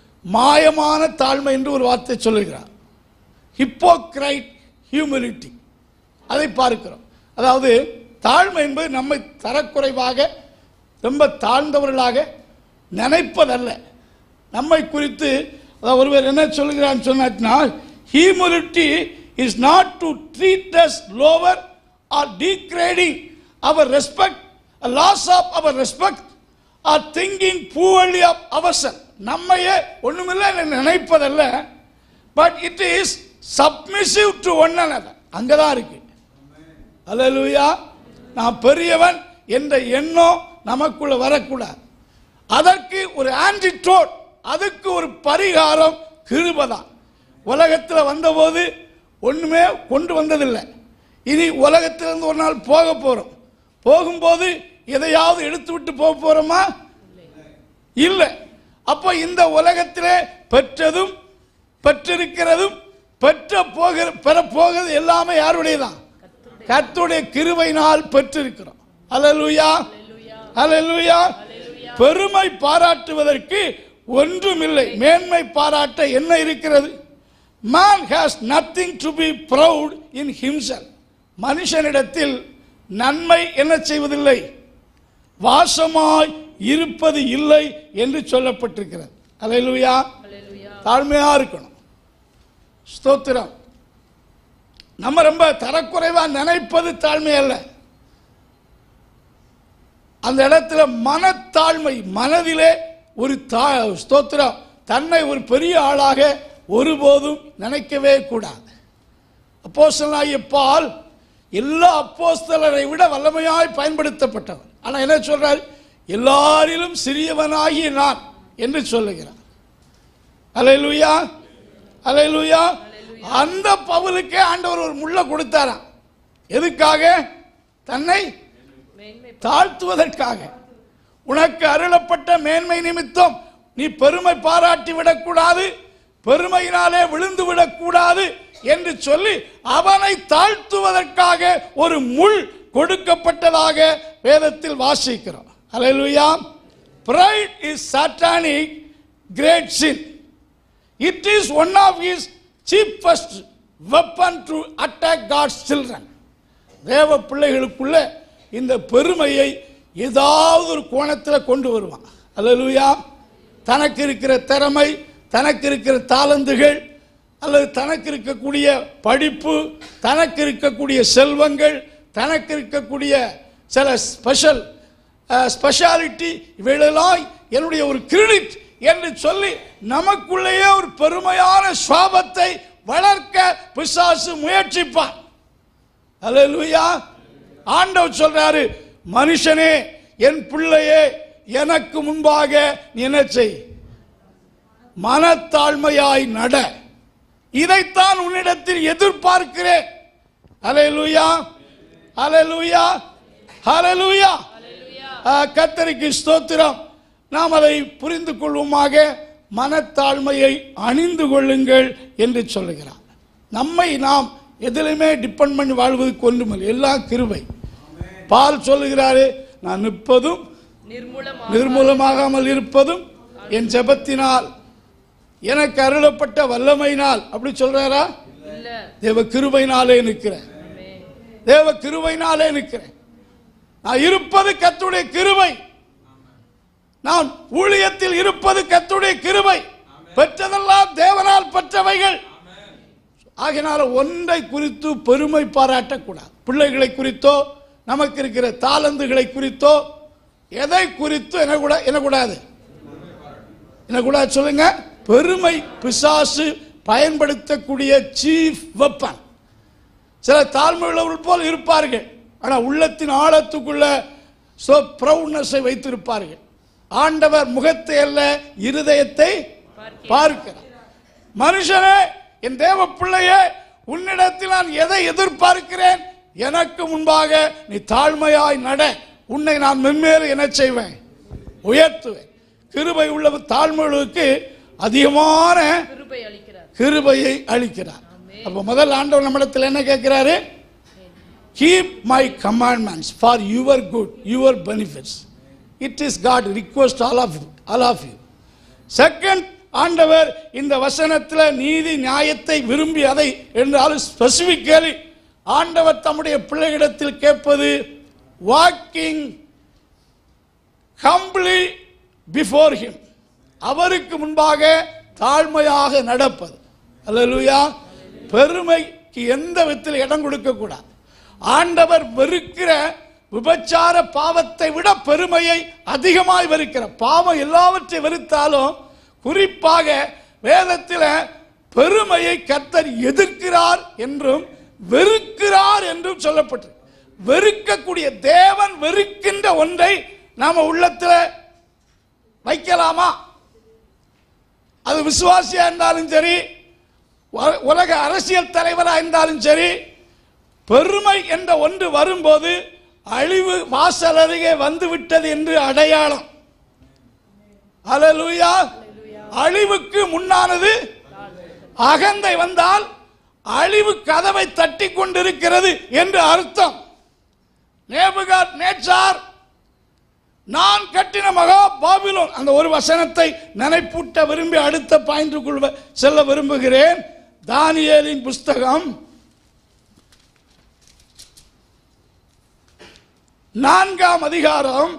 மாயமான தாழ்மை என்று ஒரு வார்த்தை சொல்லுகிறார் ஹிப்போக்ரைட் ஹியூமிலிட்டி அதை பார்க்கிறோம் அதாவது தாழ்மை என்பது நம்மை தரக்குறைவாக ரொம்ப தாழ்ந்தவர்களாக நினைப்பதல்ல நம்மை குறித்து அதாவது ஒருவர் என்ன சொல்கிறான்னு சொன்னாச்சுன்னா humility is not to treat us lower or degrading our respect loss of our respect or thinking poorly of ourselves நம்மையே ஒண்ணுமில்லை நினைப்பதல்ல but it is submissive to one another அங்கதான் இருக்கு அல்லேலூயா நான் பெரியவன் என்ற எண்ணம் நமக்குள்ள வரக்கூடாது அதற்கு ஒரு ஆன்டிடோட் அதுக்கு ஒரு பரிகாரம் கிருபதான் உலகத்தில் வந்தபோது ஒண்ணுமே கொண்டு வந்ததில்லை இனி உலகத்திலிருந்து ஒரு நாள் போக போறோம் போகும்போது எதையாவது எடுத்து விட்டு போக போறோமா இல்லை அப்போ இந்த உலகத்திலே பெற்றதும் பெற்றிருக்கிறதும் பெற்ற போகிற பெற போகிறது எல்லாமே யாருடையதான் கர்த்தருடைய கிருபையினால் பெற்றிருக்கிறோம் அல்லேலூயா அல்லேலூயா பெருமை பாராட்டுவதற்கு ஒன்றுமில்லை மேன்மை பாராட்ட என்ன இருக்கிறது man has nothing to be proud in himself மனுஷனிடத்தில் நன்மை என்ன செய்வதில்லை வாசமாய் இருப்பது இல்லை என்று சொல்லப்பட்டிருக்கிறது அல்லேலூயா Hallelujah. தாழ்மையா இருக்கணும் ஸ்தோத்திரம் நம்ம ரொம்ப தரக்குறைவா நினைப்பது தாழ்மை அல்ல அந்த இடத்துல மனத்தாழ்மை மனதிலே ஒரு தா ஸ்தோத்திரம் தன்னை ஒரு பெரிய ஆளாக ஒருபோதும் நினைக்கவே கூடாது அப்போஸ்தலனாகிய பால் எல்லா அப்போஸ்தலரை விட வல்லமையாய் பயன்படுத்தப்பட்டவர் ஆனா என்ன சொல்றார் எல்லாரிலும் சிறியவனாகிய நான் என்று சொல்லுகிறார் அலையலுயா அலையலுயா அந்த பவுலுக்கே ஆண்டவர் ஒரு முள்ள கொடுத்தாராம் எதுக்காக தன்னை தாழ்த்துவதற்காக உனக்கு அருளப்பட்ட மேன்மை நிமித்தம் நீ பெருமை பாராட்டி விடக்கூடாது பெருமையினாலே விழுந்து விடக்கூடாது என்று சொல்லி அவனை தாழ்த்துவதற்காக ஒரு முள் கொடுக்கப்பட்டதாக வேதத்தில் வாசிக்கிறோம் அல்லேலூயா pride is satanic great sin it is one of his cheapest weapon to attack god's children தேவ பிள்ளைகளுக்குள்ள இந்த பெருமையை ஏதாவது ஒரு கோணத்தில் கொண்டு வருவான் அல்லேலூயா தனக்கு இருக்கிற திறமை தனக்கு இருக்கிற தாளந்துகள் அல்லது தனக்கு இருக்கக்கூடிய படிப்பு தனக்கு இருக்கக்கூடிய செல்வங்கள் தனக்கு இருக்கக்கூடிய சில ஸ்பெஷல் ஸ்பெஷாலிட்டி இவைகளெல்லாம் என்னுடைய ஒரு கிரெடிட் என்று சொல்லி நமக்குள்ளேயே ஒரு பெருமையான சுவாபத்தை வளர்க்க பிசாசு முயற்சிப்பான் அல்லேலூயா ஆண்டவர் சொல்றாரு மனுஷனே என் பிள்ளையே எனக்கு முன்பாக நீ என்ன செய் மனத்தாழ்மையாய் நட இதைத்தான் உன்னிடத்தில் எதிர்பார்க்கிறேன் அல்லேலூயா அல்லேலூயா அல்லேலூயா கத்தரிக்கு ஸ்தோத்திரம் நாம் அதை புரிந்து கொள்வோமாக மனத்தாழ்மையை அணிந்து கொள்ளுங்கள் என்று சொல்லுகிறார் நம்மை நாம் எதிலுமே டிபெண்ட் பண்ணி வாழ்வதற்கு ஒன்றுமில்லை எல்லாம் கிருபை பால் சொல்லுகிறாரு நான் நிற்பதும் நிர்மூலமாக நிர்மூலமாகாமல் இருப்பதும் என் ஜெபத்தினால் எனக்கு அருளப்பட்ட வல்லமையினால் அப்படி சொல்றாரா இல்ல தேவ கிருபையினாலே நிற்கிறேன் தேவ கிருபையினாலே நிற்கிறேன் நான் இருப்பது கத்துடைய கிருபை நான் ஊழியத்தில் இருப்பது கத்துடைய கிருபை பெற்றதெல்லாம் தேவனால் பெற்றவைகள் ஆகினால ஒன்றை குறித்து பெருமை பாராட்டக்கூடாது பிள்ளைகளை குறித்தோ நமக்கு இருக்கிற தாளந்துகளை குறித்தோ எதை குறித்து என்ன கூட என்ன கூடாது என்ன கூடாது சொல்லுங்க பெருமை பிசாசு பயன்படுத்தக்கூடிய சீஃப் வெப்பன் சில தாழ்மை உள்ளவர்கள் போல் இருப்பார்கள் ஆனால் உள்ளத்தின் ஆழத்துக்குள்ள சோ ப்ரௌட்னஸை வைத்திருப்பார்கள் ஆண்டவர் முகத்தை அல்ல இருதயத்தை பார்க்கிறார் மனுஷனே என் தேவ பிள்ளையே உன்னிடத்தில் நான் எதை எதிர்பார்க்கிறேன் எனக்கு முன்பாக நீ தாழ்மையாய் நட உன்னை நான் மென்மேலும் என்ன செய்வேன் உயர்த்துவேன் கிருபை உள்ள தாழ்மைகளுக்கு அதிகமான கிருபை அளிக்கிறார் கிருபையை அளிக்கிறார் அப்ப முதல் ஆண்டவர் நம்மிடத்தில் என்ன கேட்கிறாரு keep my commandments for your good your benefits it is God request all of all of you second ஆண்டவர் இந்த வசனத்தில் நீதி நியாயத்தை விரும்பி அதை என்றாலும் ஸ்பெசிபிக்கலி ஆண்டவர் தம்முடைய பிள்ளைகளிடத்தில் கேட்பது வாக்கிங் ஹம்பிளி பிஃபோர் ஹிம் அவருக்கு முன்பாக தாழ்மையாக நடப்பது அல்லேலூயா பெருமைக்கு எந்த விதத்தில் இடம் கொடுக்க கூடாது ஆண்டவர் வெறுக்கிற விபச்சார பாவத்தை விட பெருமையை அதிகமாய் வெறுக்கிற பாவம் எல்லாவற்றை வெறுத்தாலும் குறிப்பாக வேதத்தில் பெருமையை கர்த்தர் எதிர்க்கிறார் என்றும் வெறுக்கிறார் என்றும் சொல்லப்பட்டு வெறுக்கக்கூடிய தேவன் வெறுக்கின்ற ஒன்றை நாம உள்ளத்தில் வைக்கலாமா அது விசுவாசியா இருந்தாலும் சரி உல- உலக அரசியல் தலைவராக இருந்தாலும் சரி பெருமை என்ற ஒன்று வரும்போது அழிவு வாசல் அருகே வந்து விட்டது என்று அடையாளம் அல்லேலூயா அழிவுக்கு முன்னானது அகந்தை வந்தால் அழிவு கதவை தட்டி கொண்டிருக்கிறது என்று அர்த்தம் நேபுகாத் நேச்சார் நான் கட்டின மகா பாபிலோன் அந்த ஒரு வசனத்தை நினைப்பூட்ட விரும்பி அடுத்த பாயிண்ட்டுக்குள் செல்ல விரும்புகிறேன் தானியேலின் புஸ்தகம் நான்காம் அதிகாரம்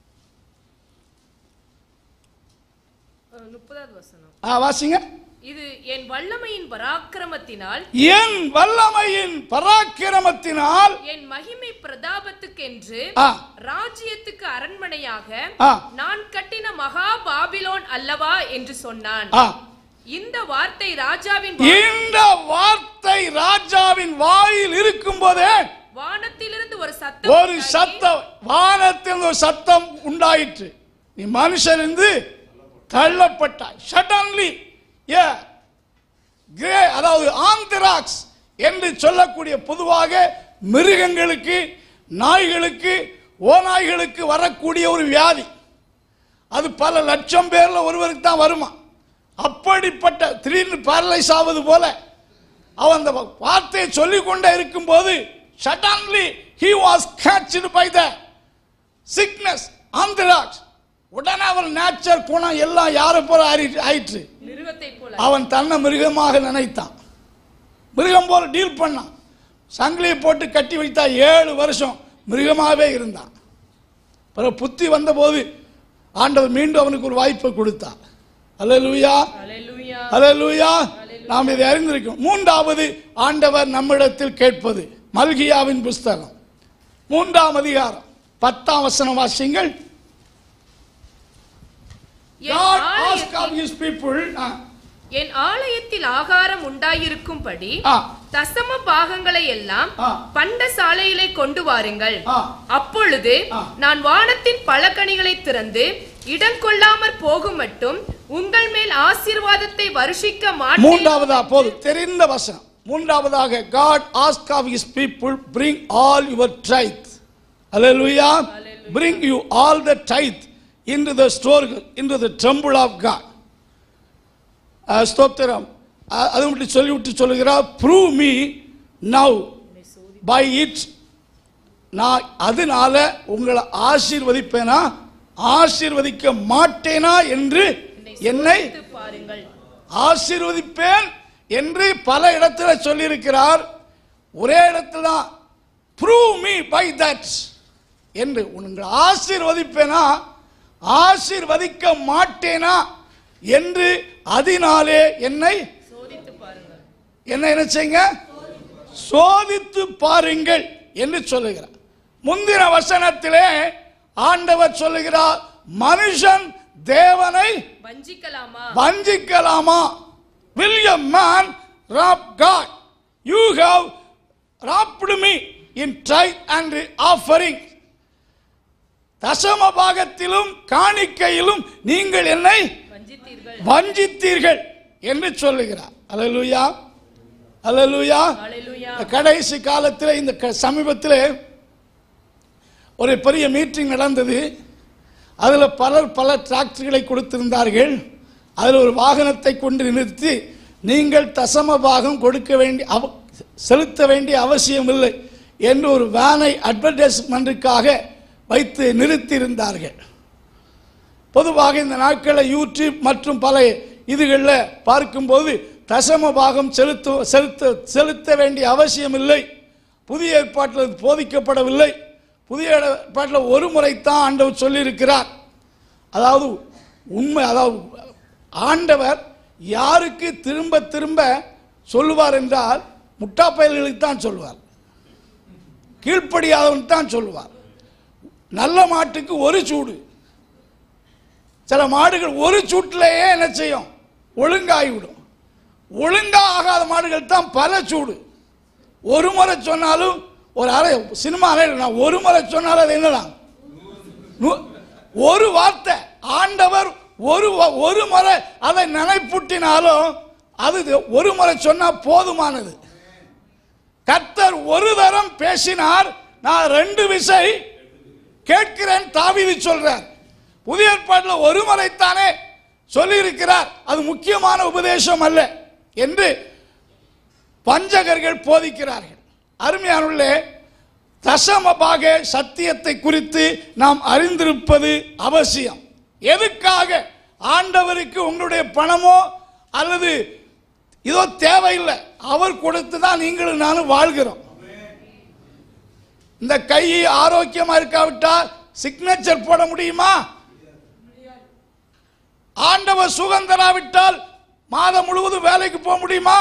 அஹ், முப்பதாவது வசனம் ஆ, வாசிங்க இது என் வல்லமையின் பராக்கிரமத்தினால் என் வல்லமையின் பராக்கிரமத்தினால் என் மகிமை பிரதாபத்துக்கென்று ஆ, ராஜ்யத்துக்கு அரண்மனையாக ஆ, நான் கட்டின மகா பாபிலோன் அல்லவா என்று சொன்னான் ஆ. இந்த வார்த்தை ராஜாவின் வா- இந்த வார்த்தை ராஜாவின் வாயில் இருக்கும் போதே வானத்திலிருந்து ஒரு சத்தம் ஒரு உண்டாகி, சத்தம் வானத்தில் ஒரு சத்தம் உண்டாயிற்று நீ மனுஷனிருந்து தள்ளப்பட்டாய் சடன்லி ஏ கிரே அதாவது ஆந்திராக்ஸ் என்று சொல்லக்கூடிய பொதுவாக மிருகங்களுக்கு நாய்களுக்கு ஓநாய்களுக்கு வரக்கூடிய ஒரு வியாதி அது பல லட்சம் பேர்ல ஒருவருக்கு தான் வருமா அப்படிப்பட்ட திடீர்னு பேரலைஸ் ஆவது போல அவன் அந்த வார்த்தையை சொல்லிக் கொண்டே இருக்கும்போது suddenly he was catched by the sickness anthrax உடனே அவன் நேச்சர் குணம் எல்லாம் யாரை போல ஆறி- ஆயிற்று மிருகத்தைப் போல அவன் தன்னை மிருகமாக நினைத்தான் மிருகம் போல டீல் பண்ணான் சங்கிலியை போட்டு கட்டி வைத்தா ஏழு வருஷம் மிருகமாகவே இருந்தான் பிறகு புத்தி வந்தபோது ஆண்டவர் மீண்டும் அவனுக்கு ஒரு வாய்ப்பை கொடுத்தார் அல்லேலூயா அல்லேலூயா அல்லேலூயா நாம் இதை அறிந்திருக்கோம் மூன்றாவது ஆண்டவர் நம்மிடத்தில் கேட்பது மல்கியாவின் புஸ்தகம் மூன்றாம் அதிகாரம் பத்தாம் வசனம் வாசிங்கள் என் God asked ஆலயத்தில்- of his people ஆ, என் ஆலயத்தில் ஆகாரம் உண்டாயிருக்கும்படி ஆ, தசம பாகங்களை எல்லாம் ஆ. பண்டசாலையிலே கொண்டு வாருங்கள் ஆ. அப்பொழுது ஆ. நான் வானத்தின் பலகணிகளை திறந்து இடம் கொள்ளாமற் போகும் மட்டும் உங்கள் மேல் ஆசீர்வாதத்தை வருஷிக்க மாட்டேன் மூன்றாவதா போது தெரிந்த வசனம் மூன்றாவதாக God ask of his people bring all your tithe hallelujah bring you all the tithe into the store into the temple of God அஹ், ஸ்தோத்திரம் அஹ், அது மட்டும் சொல்லிவிட்டு சொல்லுகிறார் prove me now by it நான் அதனால உங்களை ஆசீர்வதிப்பேனா ஆசீர்வதிக்க மாட்டேனா என்று என்னை சோதித்து பாருங்கள் ஆசீர்வதிப்பேன் என்று பல இடத்துல சொல்லியிருக்கிறார் ஒரே இடத்துல தான் ப்ரூவ் மீ பை தட் என்று உங்களை ஆசீர்வதிப்பேனா ஆசீர்வதிக்க மாட்டேனா என்று அதனாலே என்னை சோதித்து பாருங்கள் என்ன என்ன செய்யுங்க சோதித்து பாருங்கள் என்று சொல்லுகிறார் முந்தின வசனத்திலே ஆண்டவர் சொல்லுகிறார் மனுஷன் தேவனை வஞ்சிக்கலாமா வஞ்சிக்கலாமா will a man rob God you have robbed me in tithe and offering தசம பாகத்திலும் காணிக்கையிலும் நீங்கள் என்னை வஞ்சித்தீர்கள் வஞ்சித்தீர்கள் என்று சொல்லுகிறார் அல்லேலூயா அல்லேலூயா ஹalleluya இந்த கடைசி காலத்தில் இந்த க- சமீபத்தில் ஒரு பெரிய மீட்டிங் நடந்தது அதில் பலர் பல டிராக்டர்களை கொடுத்திருந்தார்கள் அதில் ஒரு வாகனத்தை கொண்டு நிறுத்தி நீங்கள் தசம பாகம் கொடுக்க வேண்டிய அவ செலுத்த வேண்டிய அவசியம் இல்லை என்று ஒரு வேனை அட்வர்டைஸ்மெண்ட்டுக்காக வைத்து நிறுத்தியிருந்தார்கள் பொதுவாக இந்த நாட்களில் யூடியூப் மற்றும் பல இதுகளில் பார்க்கும்போது தசம பாகம் செலுத்த செலுத்த செலுத்த வேண்டிய அவசியம் இல்லை புதிய ஏற்பாட்டில் இது போதிக்கப்படவில்லை புதிய ஏற்பாட்டில் ஒரு முறைத்தான் ஆண்டவர் சொல்லியிருக்கிறார் அதாவது உண்மை அதாவது ஆண்டவர் யாருக்கு திரும்ப திரும்ப சொல்லுவார் என்றால் முட்டா பயல்களுக்கு தான் சொல்லுவார் கீழ்ப்படியாதவன் தான் சொல்லுவார் நல்ல மாட்டுக்கு ஒரு சூடு சில மாடுகள் ஒரு சூட்டிலேயே என்ன செய்யும் ஒழுங்காகிவிடும் ஒழுங்கா ஆகாத மாடுகள் தான் பல சூடு ஒரு முறை சொன்னாலும் ஒரு அரை சினிமா அறையில் நான் ஒரு முறை சொன்னாலும் அது என்னதான் நூ- ஒரு வார்த்தை ஆண்டவர் ஒரு வ- ஒரு முறை அதை நினைப்பூட்டினாலும் அது ஒரு முறை சொன்னா போதுமானது கர்த்தர் ஒரு தரம் பேசினார் நான் ரெண்டு விசை கேட்கிறேன் தாவீது சொல்றார் புதிய ஏற்பாட்டில் ஒரு முறைத்தானே சொல்லியிருக்கிறார் அது முக்கியமான உபதேசம் அல்ல என்று பஞ்சகர்கள் போதிக்கிறார்கள் அருமையானுள்ளே தசமபாக சத்தியத்தை குறித்து நாம் அறிந்திருப்பது அவசியம் எதுக்காக ஆண்டவருக்கு உங்களுடைய பணமோ அல்லது இதோ தேவையில்லை அவர் கொடுத்து தான் நீங்களும் நானும் வாழ்கிறோம் இந்த கை ஆரோக்கியமா இருக்காவிட்டால் சிக்னேச்சர் போட முடியுமா ஆண்டவர் சுகம் தராவிட்டால் மாதம் முழுவதும் வேலைக்கு போக முடியுமா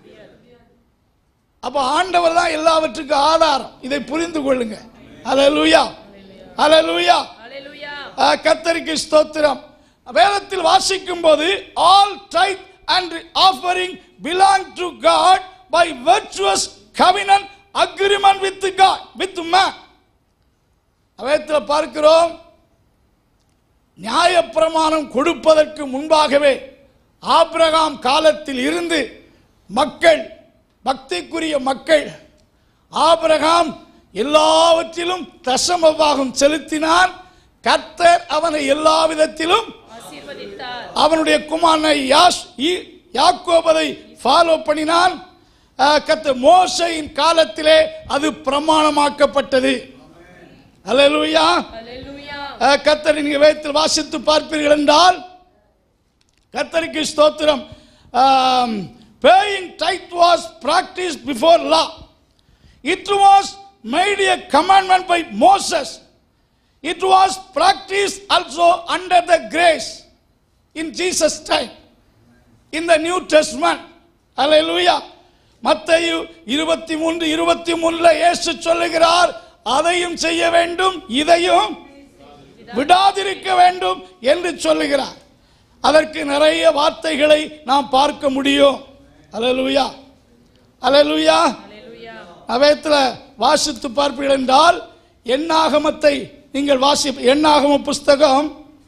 அப்ப ஆண்டவர் தான் எல்லாவற்றுக்கும் ஆதாரம் இதை புரிந்து கொள்ளுங்க அல்லேலூயா அல்லேலூயா ஹalleluya ஆ, கர்த்தருக்கு ஸ்தோத்திரம் வேதத்தில் வாசிக்கும் போது all tithe and offering belong to God by virtuous covenant agreement with God with man வேதத்தில் பார்க்கிறோம் நியாயப்பிரமாணம் கொடுப்பதற்கு முன்பாகவே ஆபிரகாம் காலத்தில் இருந்து மக்கள் பக்திக்குரிய மக்கள் ஆபிரகாம் எல்லாவற்றிலும் தசமபாகம் செலுத்தினான் கர்த்தர் அவனை எல்லா விதத்திலும் ஆசீர்வதித்தார் அவனுடைய குமாரனை யாஸ் ஈ- யாக்கோபதை ஃபாலோ பண்ணினான் அஹ், கர்த்தர் மோசையின் காலத்திலே அது பிரமாணமாக்கப்பட்டது அல்லேலூயா ஹalleluya அஹ், கர்த்தரை நீங்க வேதத்தில் வாசித்து பார்ப்பீர்கள் என்றால் கர்த்தருக்கு ஸ்தோத்திரம் paying tithe was practice before law it was made a commandment by Moses it was practice also under the grace in Jesus time in the new testament அல்லேலூயா மத்தேயு இருபத்தி மூன்று இருபத்தி மூணுல இயேசு சொல்லுகிறார் அதையும் செய்ய வேண்டும் இதையும் விடாதிருக்க வேண்டும் என்று சொல்லுகிறார் அதற்கு நிறைய வார்த்தைகளை நாம் பார்க்க முடியும் அல்லேலூயா அல்லேலூயா ஹalleluya அவையத்தில் வாசித்து பார்ப்பீர்கள் என்றால் எண்ணாகமத்தை நீங்கள் வாசி எண்ணாகம புஸ்தகம்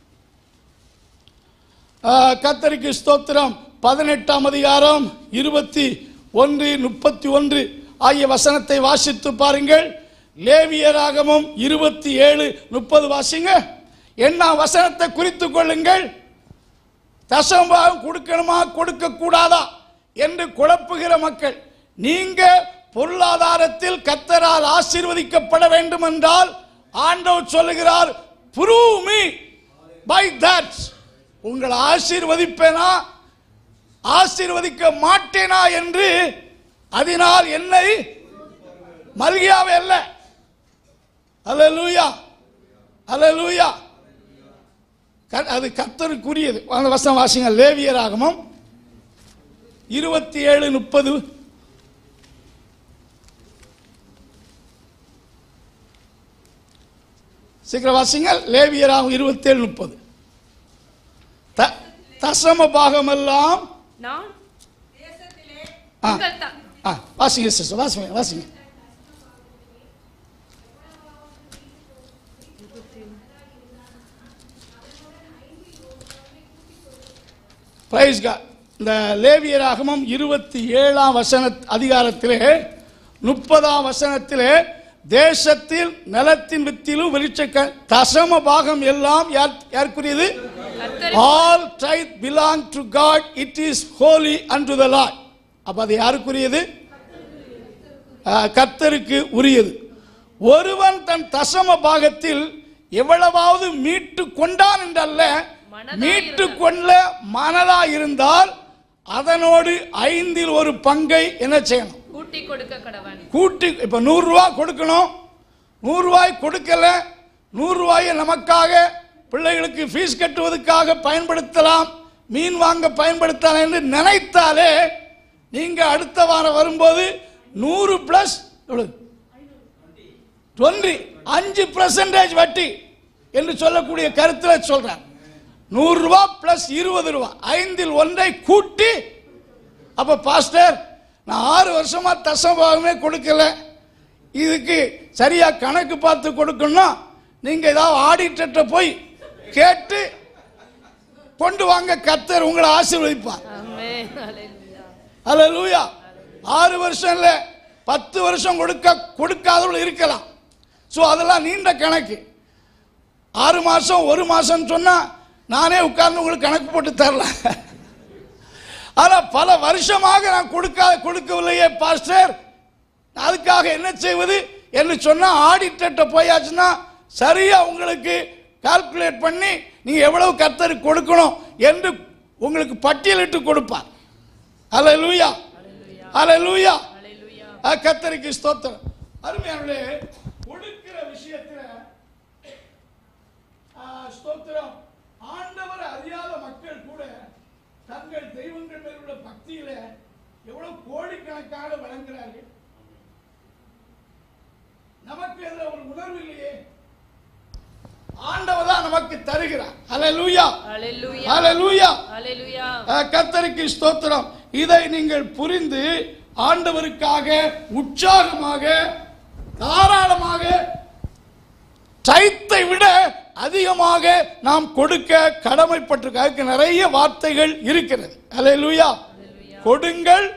ஆ, கர்த்தருக்கு ஸ்தோத்திரம் பதினெட்டாம் அதிகாரம் இருபத்தி ஒன்று முப்பத்தி ஒன்று ஆகிய வசனத்தை வாசித்து பாருங்கள் லேவியராகமும் இருபத்தி ஏழு முப்பது வாசிங்க என்ன வசனத்தை குறித்து கொள்ளுங்கள் தசம்பாகம் கொடுக்கணுமா கொடுக்க கூடாதா என்று குழப்புகிற மக்கள் நீங்க பொருளாதாரத்தில் கத்தரால் ஆசீர்வதிக்கப்பட வேண்டும் என்றால் ஆண்டவர் சொல்லுகிறார் prove me by that உங்களை ஆசீர்வதிப்பேனா ஆசீர்வதிக்க மாட்டேனா என்று அதனால் என்னை மல்கியாவே அல்ல அல்லேலூயா அல்லேலூயா க- அது கர்த்தருக்குரியது அந்த வசனம் வாசிங்க லேவியராகமம் இருபத்தி ஏழு முப்பது சீக்கிரம் வாசிங்க லேவியராகும் இருபத்தி ஏழு முப்பது த தசம பாகமெல்லாம் நான் ஆ உங்கள் த- ஆ வாசிங்க சிஸ்டர் வாசிங்க வாசிங்க பிரைஸ் காட் இந்த லேவியராகமம் இருபத்தி ஏழாம் வசன அதிகாரத்திலே முப்பதாம் வசனத்திலே தேசத்தில் நிலத்தின் வித்திலும் வெளிச்ச தசம பாகம் எல்லாம் யார் யாருக்குரியது கர்த்தர் all tithe belong to God it is holy and the Lord அப்ப அது யாருக்குரியது ஆஹ், கர்த்தருக்கு உரியது ஒருவன் தன் தசம பாகத்தில் எவ்வளவாவது மீட்டு கொண்டான் என்றல்ல மனதாய் மீட்டு கொள்ள மனதா இருந்தால் அதனோடு ஐந்தில் ஒரு பங்கை என்ன செய்யணும் கூட்டி கொடுக்க கடவன் கூட்டி இப்போ நூறுரூவா கொடுக்கணும் நூறுரூவாய் கொடுக்கல நூறுரூவாயை நமக்காக பிள்ளைகளுக்கு ஃபீஸ் கட்டுவதற்காக பயன்படுத்தலாம் மீன் வாங்க பயன்படுத்தலாம் என்று நினைத்தாலே நீங்கள் அடுத்த வாரம் வரும்போது நூறு ப்ளஸ் டுவெண்ட்டி அஞ்சு பர்சன்டேஜ் வட்டி என்று சொல்லக்கூடிய கருத்தில் சொல்றார் நூறு ரூபா பிளஸ் இருபது ரூபா ஐந்தில் ஒன்றை கூட்டி அப்ப பாஸ்டர் நான் ஆறு வருஷமா தசபாகமே கொடுக்கல இதுக்கு சரியா கணக்கு பார்த்து கொடுக்கணும்னா நீங்க ஏதாவது ஆடிட்டர்கிட்ட போய் கேட்டு கொண்டு வாங்க கர்த்தர் உங்களை ஆசீர்வதிப்பார் ஆமென் ஹalleluya அல்லேலூயா ஆறு வருஷம் இல்ல பத்து வருஷம் கொடுக்க கொடுக்காதவர்கள் இருக்கலாம் ஸோ அதெல்லாம் நீண்ட கணக்கு ஆறு மாசம் ஒரு மாசம் சொன்னா நானே உட்கார்ந்து உங்களுக்கு கணக்கு போட்டு தரலாம் ஆனா பல வருஷமாக நான் கொடுக்காத கொடுக்கவில்லையே பாஸ்டர் அதுக்காக என்ன செய்வது என்று சொன்னா ஆடிட்டர்கிட்ட போயாச்சுன்னா சரியா உங்களுக்கு கால்குலேட் பண்ணி நீங்க எவ்வளவு கர்த்தருக்கு கொடுக்கணும் என்று உங்களுக்கு பட்டியலிட்டு கொடுப்பார் அல்லேலூயா அல்லேலூயா ஹalleluya ஆ, கர்த்தருக்கு ஸ்தோத்திரம் அருமையானே கொடுக்கிற விஷயத்துல ஆ, ஸ்தோத்திரம் ஆண்டவர் அறியாத மக்கள் கூட தங்கள் தெய்வங்கள் மேல் உள்ள பக்தியில எவ்வளவு கோடிக்கணக்காக வழங்குகிறார்கள் நமக்கு அதுல ஒரு உணர்வு இல்லையே ஆண்டவர் தான் நமக்கு தருகிறார் ஹalleluya Hallelujah. ஹalleluya Hallelujah. அஹ், கர்த்தருக்கு ஸ்தோத்திரம் இதை நீங்கள் புரிந்து ஆண்டவருக்காக உற்சாகமாக தாராளமாக டைத்தை விட அதிகமாக நாம் கொடுக்க கடமைப்பட்டிருக்க அதுக்கு நிறைய வார்த்தைகள் இருக்கிறது அல்லேலூயா கொடுங்கள்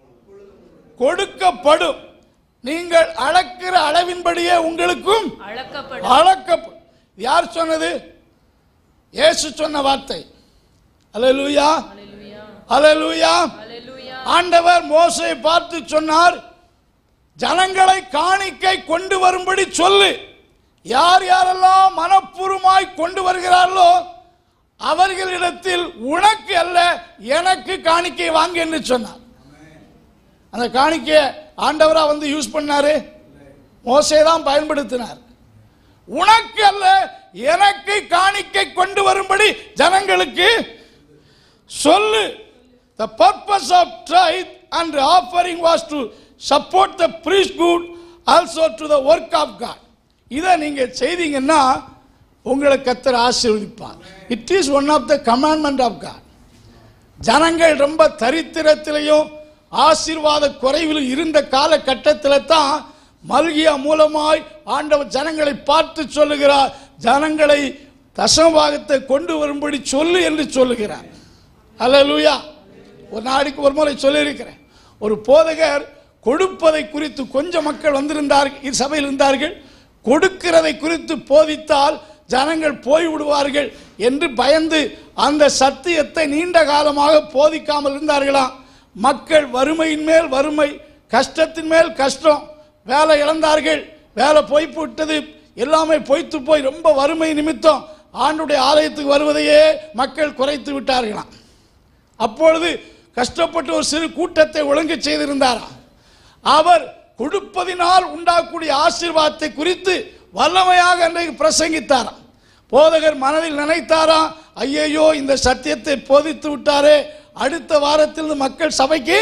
கொடுக்கப்படும் நீங்கள் அளக்கிற அளவின்படியே உங்களுக்கும் அளக்கப்படும் அளக்கப்படும் யார் சொன்னது இயேசு சொன்ன வார்த்தை அல்லேலூயா Hallelujah. அல்லேலூயா Hallelujah. ஆண்டவர் மோசை பார்த்து சொன்னார் ஜனங்களை காணிக்கை கொண்டு வரும்படி சொல்லு யார் யாரெல்லாம் மனப்பூர்வமாய் கொண்டு வருகிறார்களோ அவர்களிடத்தில் உனக்கு அல்ல எனக்கு காணிக்கை வாங்க என்று சொன்னார் அந்த காணிக்கையை ஆண்டவரா வந்து யூஸ் பண்ணாரு மோசே தான் பயன்படுத்தினார் உனக்கு அல்ல எனக்கு காணிக்கை கொண்டு வரும்படி ஜனங்களுக்கு சொல்லு the purpose of tithe and offering was to support the priesthood also to the work of God இதை நீங்க செய்தீங்கன்னா உங்களை கத்தர் ஆசீர்வதிப்பார் it is one of the commandment of God ஜனங்கள் ரொம்ப தரித்திரத்திலையும் ஆசீர்வாத குறைவில் இருந்த காலகட்டத்தில் தான் மல்கியா மூலமாய் ஆண்டவர் ஜனங்களை பார்த்து சொல்லுகிறார் ஜனங்களை தசமபாகத்தை கொண்டு வரும்படி சொல்லு என்று சொல்லுகிறார் அல்லேலூயா ஒரு நாளைக்கு ஒரு முறை சொல்லியிருக்கிறேன் ஒரு போதகர் கொடுப்பதை குறித்து கொஞ்சம் மக்கள் வந்திருந்தார்கள் சபையில் இருந்தார்கள் கொடுக்கிறதை குறித்து போதித்தால் ஜனங்கள் போய்விடுவார்கள் என்று பயந்து அந்த சத்தியத்தை நீண்ட காலமாக போதிக்காமல் இருந்தார்களாம் மக்கள் வறுமையின் மேல் வறுமை கஷ்டத்தின் மேல் கஷ்டம் வேலை இழந்தார்கள் வேலை போய் விட்டது எல்லாமே பொய்த்து போய் ரொம்ப வறுமை நிமித்தம் ஆண்டுடைய ஆலயத்துக்கு வருவதையே மக்கள் குறைத்து விட்டார்களாம் அப்பொழுது கஷ்டப்பட்டு ஒரு சிறு கூட்டத்தை ஒழுங்கு செய்திருந்தாராம் அவர் கொடுப்பதினால் உண்டாகக்கூடிய ஆசீர்வாதத்தை குறித்து வல்லமையாக அன்றைக்கு பிரசங்கித்தாராம் போதகர் மனதில் நினைத்தாராம் ஐயையோ இந்த சத்தியத்தை போதித்து விட்டாரே அடுத்த வாரத்தில் மக்கள் சபைக்கு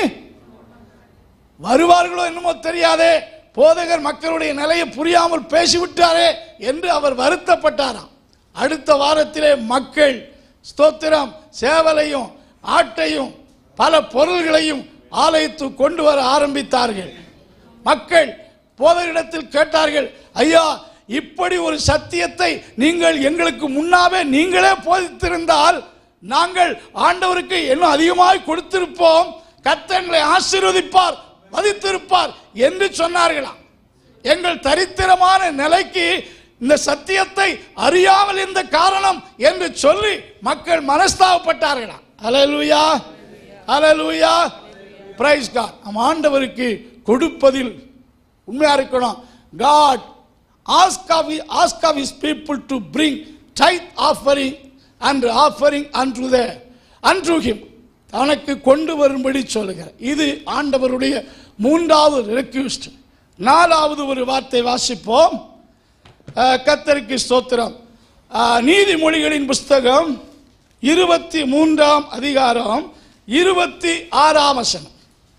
வருவார்களோ என்னமோ தெரியாதே போதகர் மக்களுடைய நிலையை புரியாமல் பேசிவிட்டாரே என்று அவர் வருத்தப்பட்டாராம் அடுத்த வாரத்திலே மக்கள் ஸ்தோத்திரம் சேவலையும் ஆட்டையும் பல பொருள்களையும் ஆலயத்துக்கு கொண்டு வர ஆரம்பித்தார்கள் மக்கள் போதகரிடத்தில் கேட்டார்கள் ஐயா இப்படி ஒரு சத்தியத்தை நீங்கள் எங்களுக்கு முன்னாவே நீங்களே போதித்திருந்தால் நாங்கள் ஆண்டவருக்கு இன்னும் அதிகமாய் கொடுத்திருப்போம் கர்த்தங்களை ஆசீர்வதிப்பார் மதித்திருப்பார் என்று சொன்னார்களாம் எங்கள் தரித்திரமான நிலைக்கு இந்த சத்தியத்தை அறியாமல் இருந்த காரணம் என்று சொல்லி மக்கள் மனஸ்தாபப்பட்டார்களாம் அலலுயா அலலுயா பிரைஸ் காட் நம் ஆண்டவருக்கு கொடுப்பதில் உண்மையா இருக்கணும் God ask of ask of his people to bring tithe offering and offering unto the unto him தனக்கு கொண்டு வரும்படி சொல்லுகிறார் இது ஆண்டவருடைய மூன்றாவது ரெக்யூஸ்ட் நாலாவது ஒரு வார்த்தை வாசிப்போம் அஹ், கர்த்தருக்கு ஸ்தோத்திரம் அஹ், நீதிமொழிகளின் புஸ்தகம் இருபத்தி மூன்றாம் அதிகாரம் இருபத்தி ஆறாம் வசனம்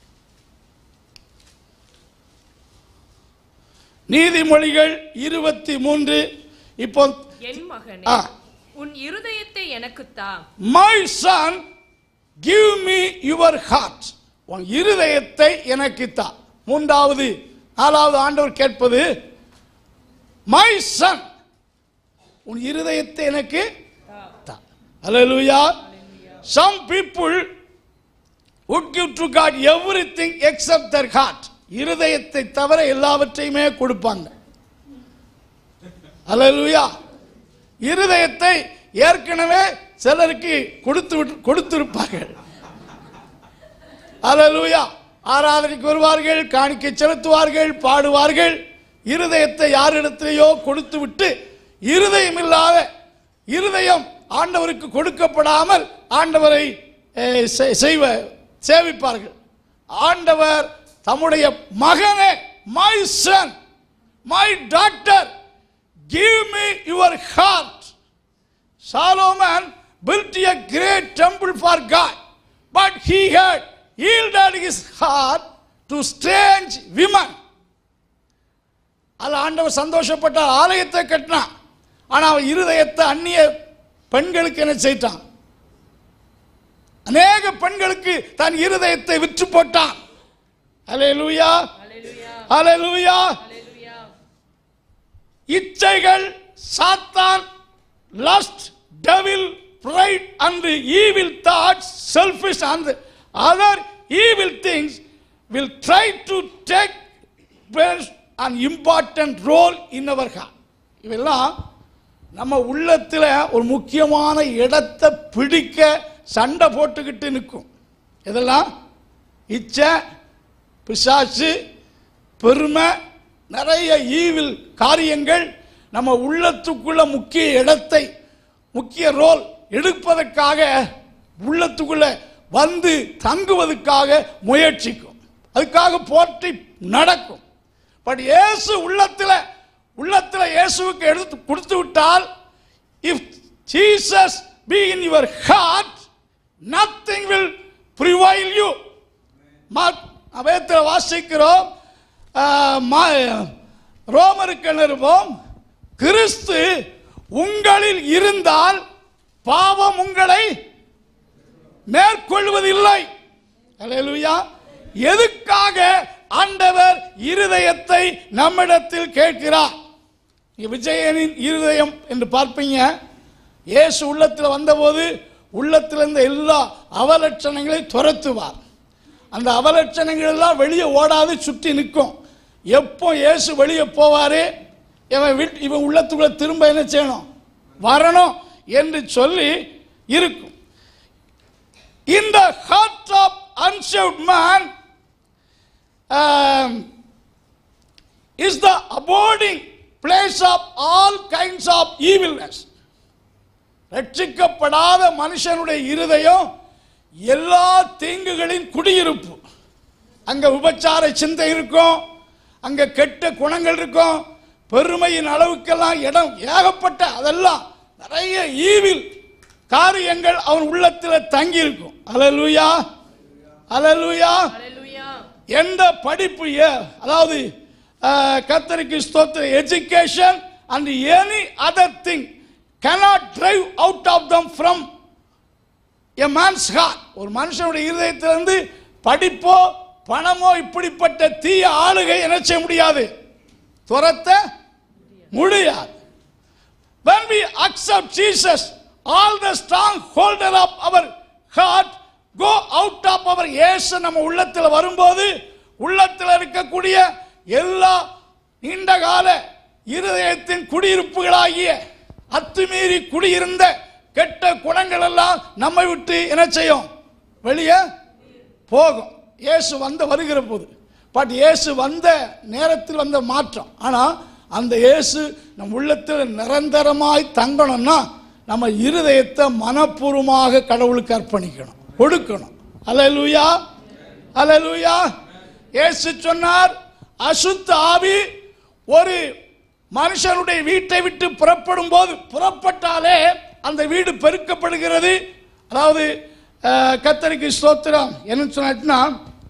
நீதிமொழிகள் இருபத்தி மூன்று இப்போ என் மகனே ஆ. உன் இருதயத்தை எனக்கு தா my son give me your heart உன் இருதயத்தை எனக்கு தா மூன்றாவது நாலாவது ஆண்டவர் கேட்பது மை சன் உன் இருதயத்தை எனக்கு தா ஹalleluya some people would give to god everything except their heart இருதயத்தை தவிர எல்லாவற்றையுமே கொடுப்பாங்க ஹalleluya இருதயத்தை ஏற்கனவே சிலருக்கு கொடுத்து விட்டு- கொடுத்திருப்பார்கள் ஹalleluya ஆராதனைக்கு வருவார்கள் காணிக்கை செலுத்துவார்கள் பாடுவார்கள் இருதயத்தை யாரிடத்திலேயோ கொடுத்து விட்டு இருதயம் இல்லாத இருதயம் ஆண்டவருக்கு கொடுக்கப்படாமல் ஆண்டவரை அஹ், செ- செய்வ சேவிப்பார்கள் ஆண்டவர் தம்முடைய மகனே my son my daughter give me your heart Solomon built a great temple for God but he had yielded his heart to strange women அதில் ஆண்டவர் சந்தோஷப்பட்ட ஆலயத்தை கட்டினான் ஆனால் அவன் இருதயத்தை அந்நிய பெண்களுக்கு என்ன செய்தான் அநேக பெண்களுக்கு தன் இருதயத்தை விற்று போட்டான் அலையலூயா அலையலூயா இச்சைகள் சாத்தான் lust devil pride and evil thoughts selfish and other evil things will try to take place an important role in our heart இவெல்லாம் நம்ம உள்ளத்தில் ஒரு முக்கியமான இடத்தை பிடிக்க சண்டை போட்டுக்கிட்டு நிற்கும் இதெல்லாம் இச்சை பிசாசு பெருமை நிறைய ஈவில் காரியங்கள் நம்ம உள்ளத்துக்குள்ள முக்கிய இடத்தை முக்கிய ரோல் எடுப்பதற்காக உள்ளத்துக்குள்ள வந்து தங்குவதற்காக முயற்சிக்கும் அதுக்காக போற்றி நடக்கும் பட் இயேசு உள்ளத்தில் உள்ளத்தில் இயேசுவுக்கு எடுத்து கொடுத்து விட்டால் if Jesus be in your heart nothing will prevail you வேதத்தில் வாசிக்கிறோம் ஆஹ், மா- ரோமருக்கு நிருபம் கிறிஸ்து உங்களில் இருந்தால் பாவம் உங்களை மேற்கொள்வதில்லை அல்லேலூயா எதுக்காக ஆண்டவர் இருதயத்தை நம்மிடத்தில் கேட்கிறார் இங்க விஜயனின் இருதயம் என்று பார்ப்பீங்க இயேசு உள்ளத்தில் வந்தபோது உள்ளத்தில் இருந்த எல்லா அவலட்சணங்களையும் துரத்துவார் அந்த அவலட்சணங்கள் எல்லாம் வெளியே ஓடாது சுற்றி நிற்கும் எப்போ இயேசு வெளியே போவாரு இவன் வீட் இவன் உள்ளத்துக்குள்ள திரும்ப என்ன செய்யணும் வரணும் என்று சொல்லி இருக்கும் in the heart of unsaved man um, is the abiding place of all kinds of evilness ரட்சிக்கப்படாத மனுஷனுடைய இருதயம் எல்லா தீங்குகளின் குடியிருப்பு அங்க விபச்சார சிந்தை இருக்கும் அங்க கெட்ட குணங்கள் இருக்கும் பெருமையின் அளவுக்கெல்லாம் இடம் ஏகப்பட்ட அதெல்லாம் நிறைய ஈவில் காரியங்கள் அவன் உள்ளத்தில் தங்கி இருக்கும் அலலுயா அலலுயா எந்த படிப்பு ஏ- அதாவது அஹ், கர்த்தருக்கு ஸ்தோத்திர education and any other thing cannot drive out of them from a man's heart ஒரு மனுஷனுடைய இருதயத்திலிருந்து படிப்போ பணமோ இப்படிப்பட்ட தீய ஆளுகை என்ன செய்ய முடியாது துரத்த முடியாது when we accept Jesus all the strong holder of our heart go out of our இயேசு நம்ம உள்ளத்தில் வரும்போது உள்ளத்தில் இருக்கக்கூடிய எல்லா நீண்ட கால இருதயத்தின் குடியிருப்புகளாகிய அத்துமீறி குடியிருந்த கெட்ட குணங்கள் எல்லாம் நம்மை விட்டு என்ன செய்யும் வெளியே போகும் இயேசு வந்து வருகிற போது பட் இயேசு வந்த நேரத்தில் வந்த மாற்றம் ஆனால் அந்த இயேசு நம் உள்ளத்தில் நிரந்தரமாய் தங்கணும்னா நம்ம இருதயத்தை மனப்பூர்வமாக கடவுளுக்கு அர்ப்பணிக்கணும் கொடுக்கணும் அல்லேலூயா அல்லேலூயா இயேசு சொன்னார் அசுத்த ஆவி ஒரு மனுஷனுடைய வீட்டை விட்டு புறப்படும் போது புறப்பட்டாலே அந்த வீடு பெருக்கப்படுகிறது அதாவது அஹ், கர்த்தருக்கு ஸ்தோத்திரம் என்ன சொன்னா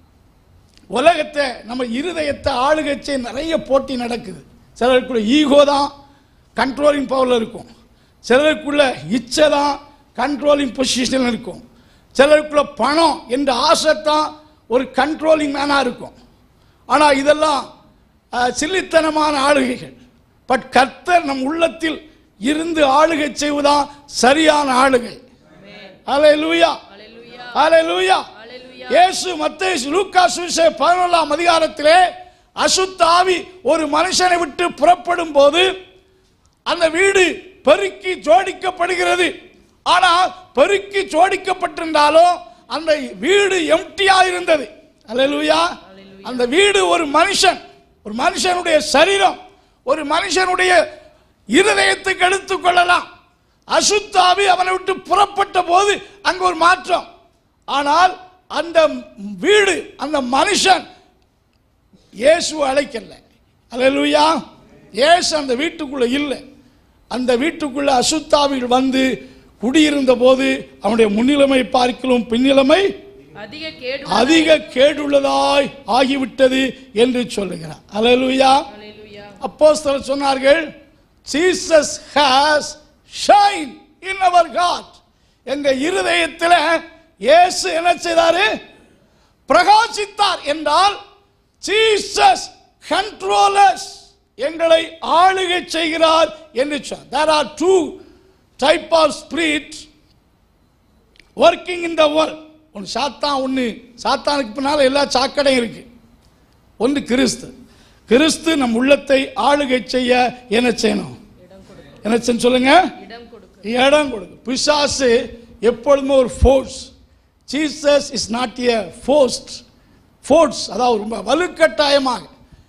உலகத்தை நம்ம இருதயத்தை ஆளுகச்சே நிறைய போட்டி நடக்குது சிலருக்குள்ள ஈகோ தான் கண்ட்ரோலிங் பவரில் இருக்கும் சிலருக்குள்ள இச்சை தான் கண்ட்ரோலிங் பொசிஷனில் இருக்கும் சிலருக்குள்ள பணம் என்ற ஆசை தான் ஒரு கண்ட்ரோலிங் மேனாக இருக்கும் ஆனால் இதெல்லாம் அஹ், சில்லித்தனமான ஆளுகைகள் பட் கர்த்தர் நம் உள்ளத்தில் இருந்து ஆளுகை செய்வதுதான் சரியான ஆளுகை ஹalleluya ஹalleluya இயேசு மத்தேயு லூக்கா சுவிசேஷ பதினொன்றாம் அதிகாரத்திலே அசுத்த ஆவி ஒரு மனுஷனை விட்டு புறப்படும் போது அந்த வீடு பெருக்கி ஜோடிக்கப்படுகிறது ஆனால் பெருக்கி ஜோடிக்கப்பட்டிருந்தாலும் அந்த வீடு எம்டியா இருந்தது அல்லேலூயா அந்த வீடு ஒரு மனுஷன் ஒரு மனுஷனுடைய சரீரம் ஒரு மனுஷனுடைய இருதயத்துக்கு எடுத்துக் கொள்ளலாம் அசுத்தாவி அவனை விட்டு புறப்பட்ட போது அங்க ஒரு மாற்றம் ஆனால் அந்த வீடு அந்த மனுஷன் இயேசுவை அழைக்கல அல்லேலூயா இயேசு அந்த வீட்டுக்குள்ள இல்லை அந்த வீட்டுக்குள்ள அசுத்தாவிகள் வந்து குடியிருந்த போது அவனுடைய முன்னிலைமை பார்க்கலும் பின்னிலைமை அதிக கேடு அதிக கேடுள்ளதாய் ஆகிவிட்டது என்று சொல்லுகிறார் அல்லேலூயா அல்லேலூயா அப்போஸ்தலர் சொன்னார்கள் Jesus has shine in our God எங்க இருதயத்தில் இயேசு என்ன செய்தாரு பிரகாசித்தார் என்றால் ஜீசஸ் கண்ட்ரோலர்ஸ் எங்களை ஆளுகை செய்கிறார் என்று சொன்னார் there are two type of spirit working in the world ஒன்று சாத்தான் ஒன்று சாத்தானுக்கு பின்னால் எல்லா சாக்கடையும் இருக்கு ஒன்று கிறிஸ்து கிறிஸ்து நம் உள்ளத்தை ஆளுகை செய்ய என்ன செய்யணும் என்ன செய்யணும் சொல்லுங்க இடம் கொடுக்க இடம் கொடுக்கு பிசாசு எப்பொழுதுமே ஒரு force Jesus is not a forced force அதாவது ரொம்ப வலுக்கட்டாயமாக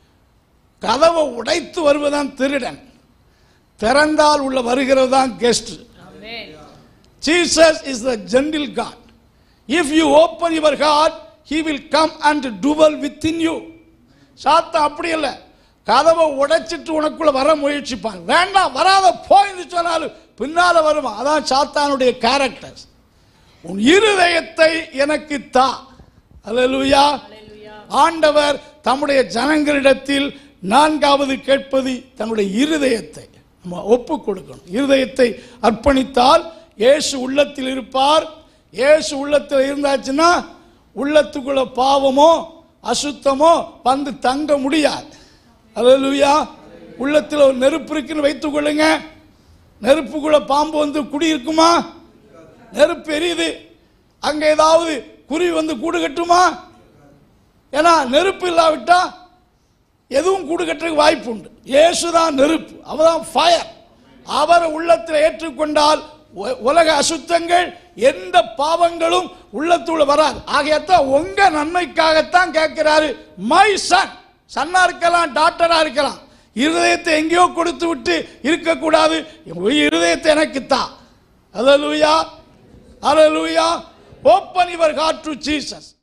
கதவை உடைத்து வருவதுதான் திருடன் திறந்தால் உள்ள வருகிறது தான் கெஸ்ட் ஆமென் Jesus is the gentle God. If you open your heart, He will come and dwell within you. சாத்தா அப்படி இல்லை கதவை உடைச்சிட்டு உனக்குள்ள வர முயற்சிப்பான் வேண்டாம் வராத போயின்னு சொன்னாலும் பின்னால வருவான் அதான் சாத்தானுடைய கேரக்டர்ஸ் உன் இருதயத்தை எனக்கு தா அல்லேலூயா அல்லேலூயா ஆண்டவர் தம்முடைய ஜனங்களிடத்தில் நான்காவது கேட்பது தன்னுடைய இருதயத்தை நம்ம ஒப்பு கொடுக்கணும் இருதயத்தை அர்ப்பணித்தால் இயேசு உள்ளத்தில் இருப்பார் இயேசு உள்ளத்தில் இருந்தாச்சுன்னா உள்ளத்துக்குள்ள பாவமோ அசுத்தமோ வந்து தங்க முடியாது அல்லேலூயா உள்ளத்தில் ஒரு நெருப்பு இருக்குன்னு வைத்துக் கொள்ளுங்க நெருப்புக்குள்ள பாம்பு வந்து குடி இருக்குமா நெருப்பு எரியுது அங்க ஏதாவது குருவி வந்து கூடு கட்டுமா ஏன்னா நெருப்பு இல்லாவிட்டா எதுவும் கூடு கட்டுறதுக்கு வாய்ப்பு உண்டு இயேசுதான் நெருப்பு அவர்தான் ஃபயர் அவரை உள்ளத்தில் ஏற்றுக்கொண்டால் உ- உலக அசுத்தங்கள் எந்த பாவங்களும் உள்ளத்துள்ள வராது ஆகையத்தான் உங்க நன்மைக்காகத்தான் கேட்கிறாரு மை சன் சன்னா இருக்கலாம் டாக்டரா இருக்கலாம் இருதயத்தை எங்கேயோ கொடுத்து விட்டு இருக்கக்கூடாது உன் இருதயத்தை எனக்கு தான் அலலூயா அலலூயா open your heart to Jesus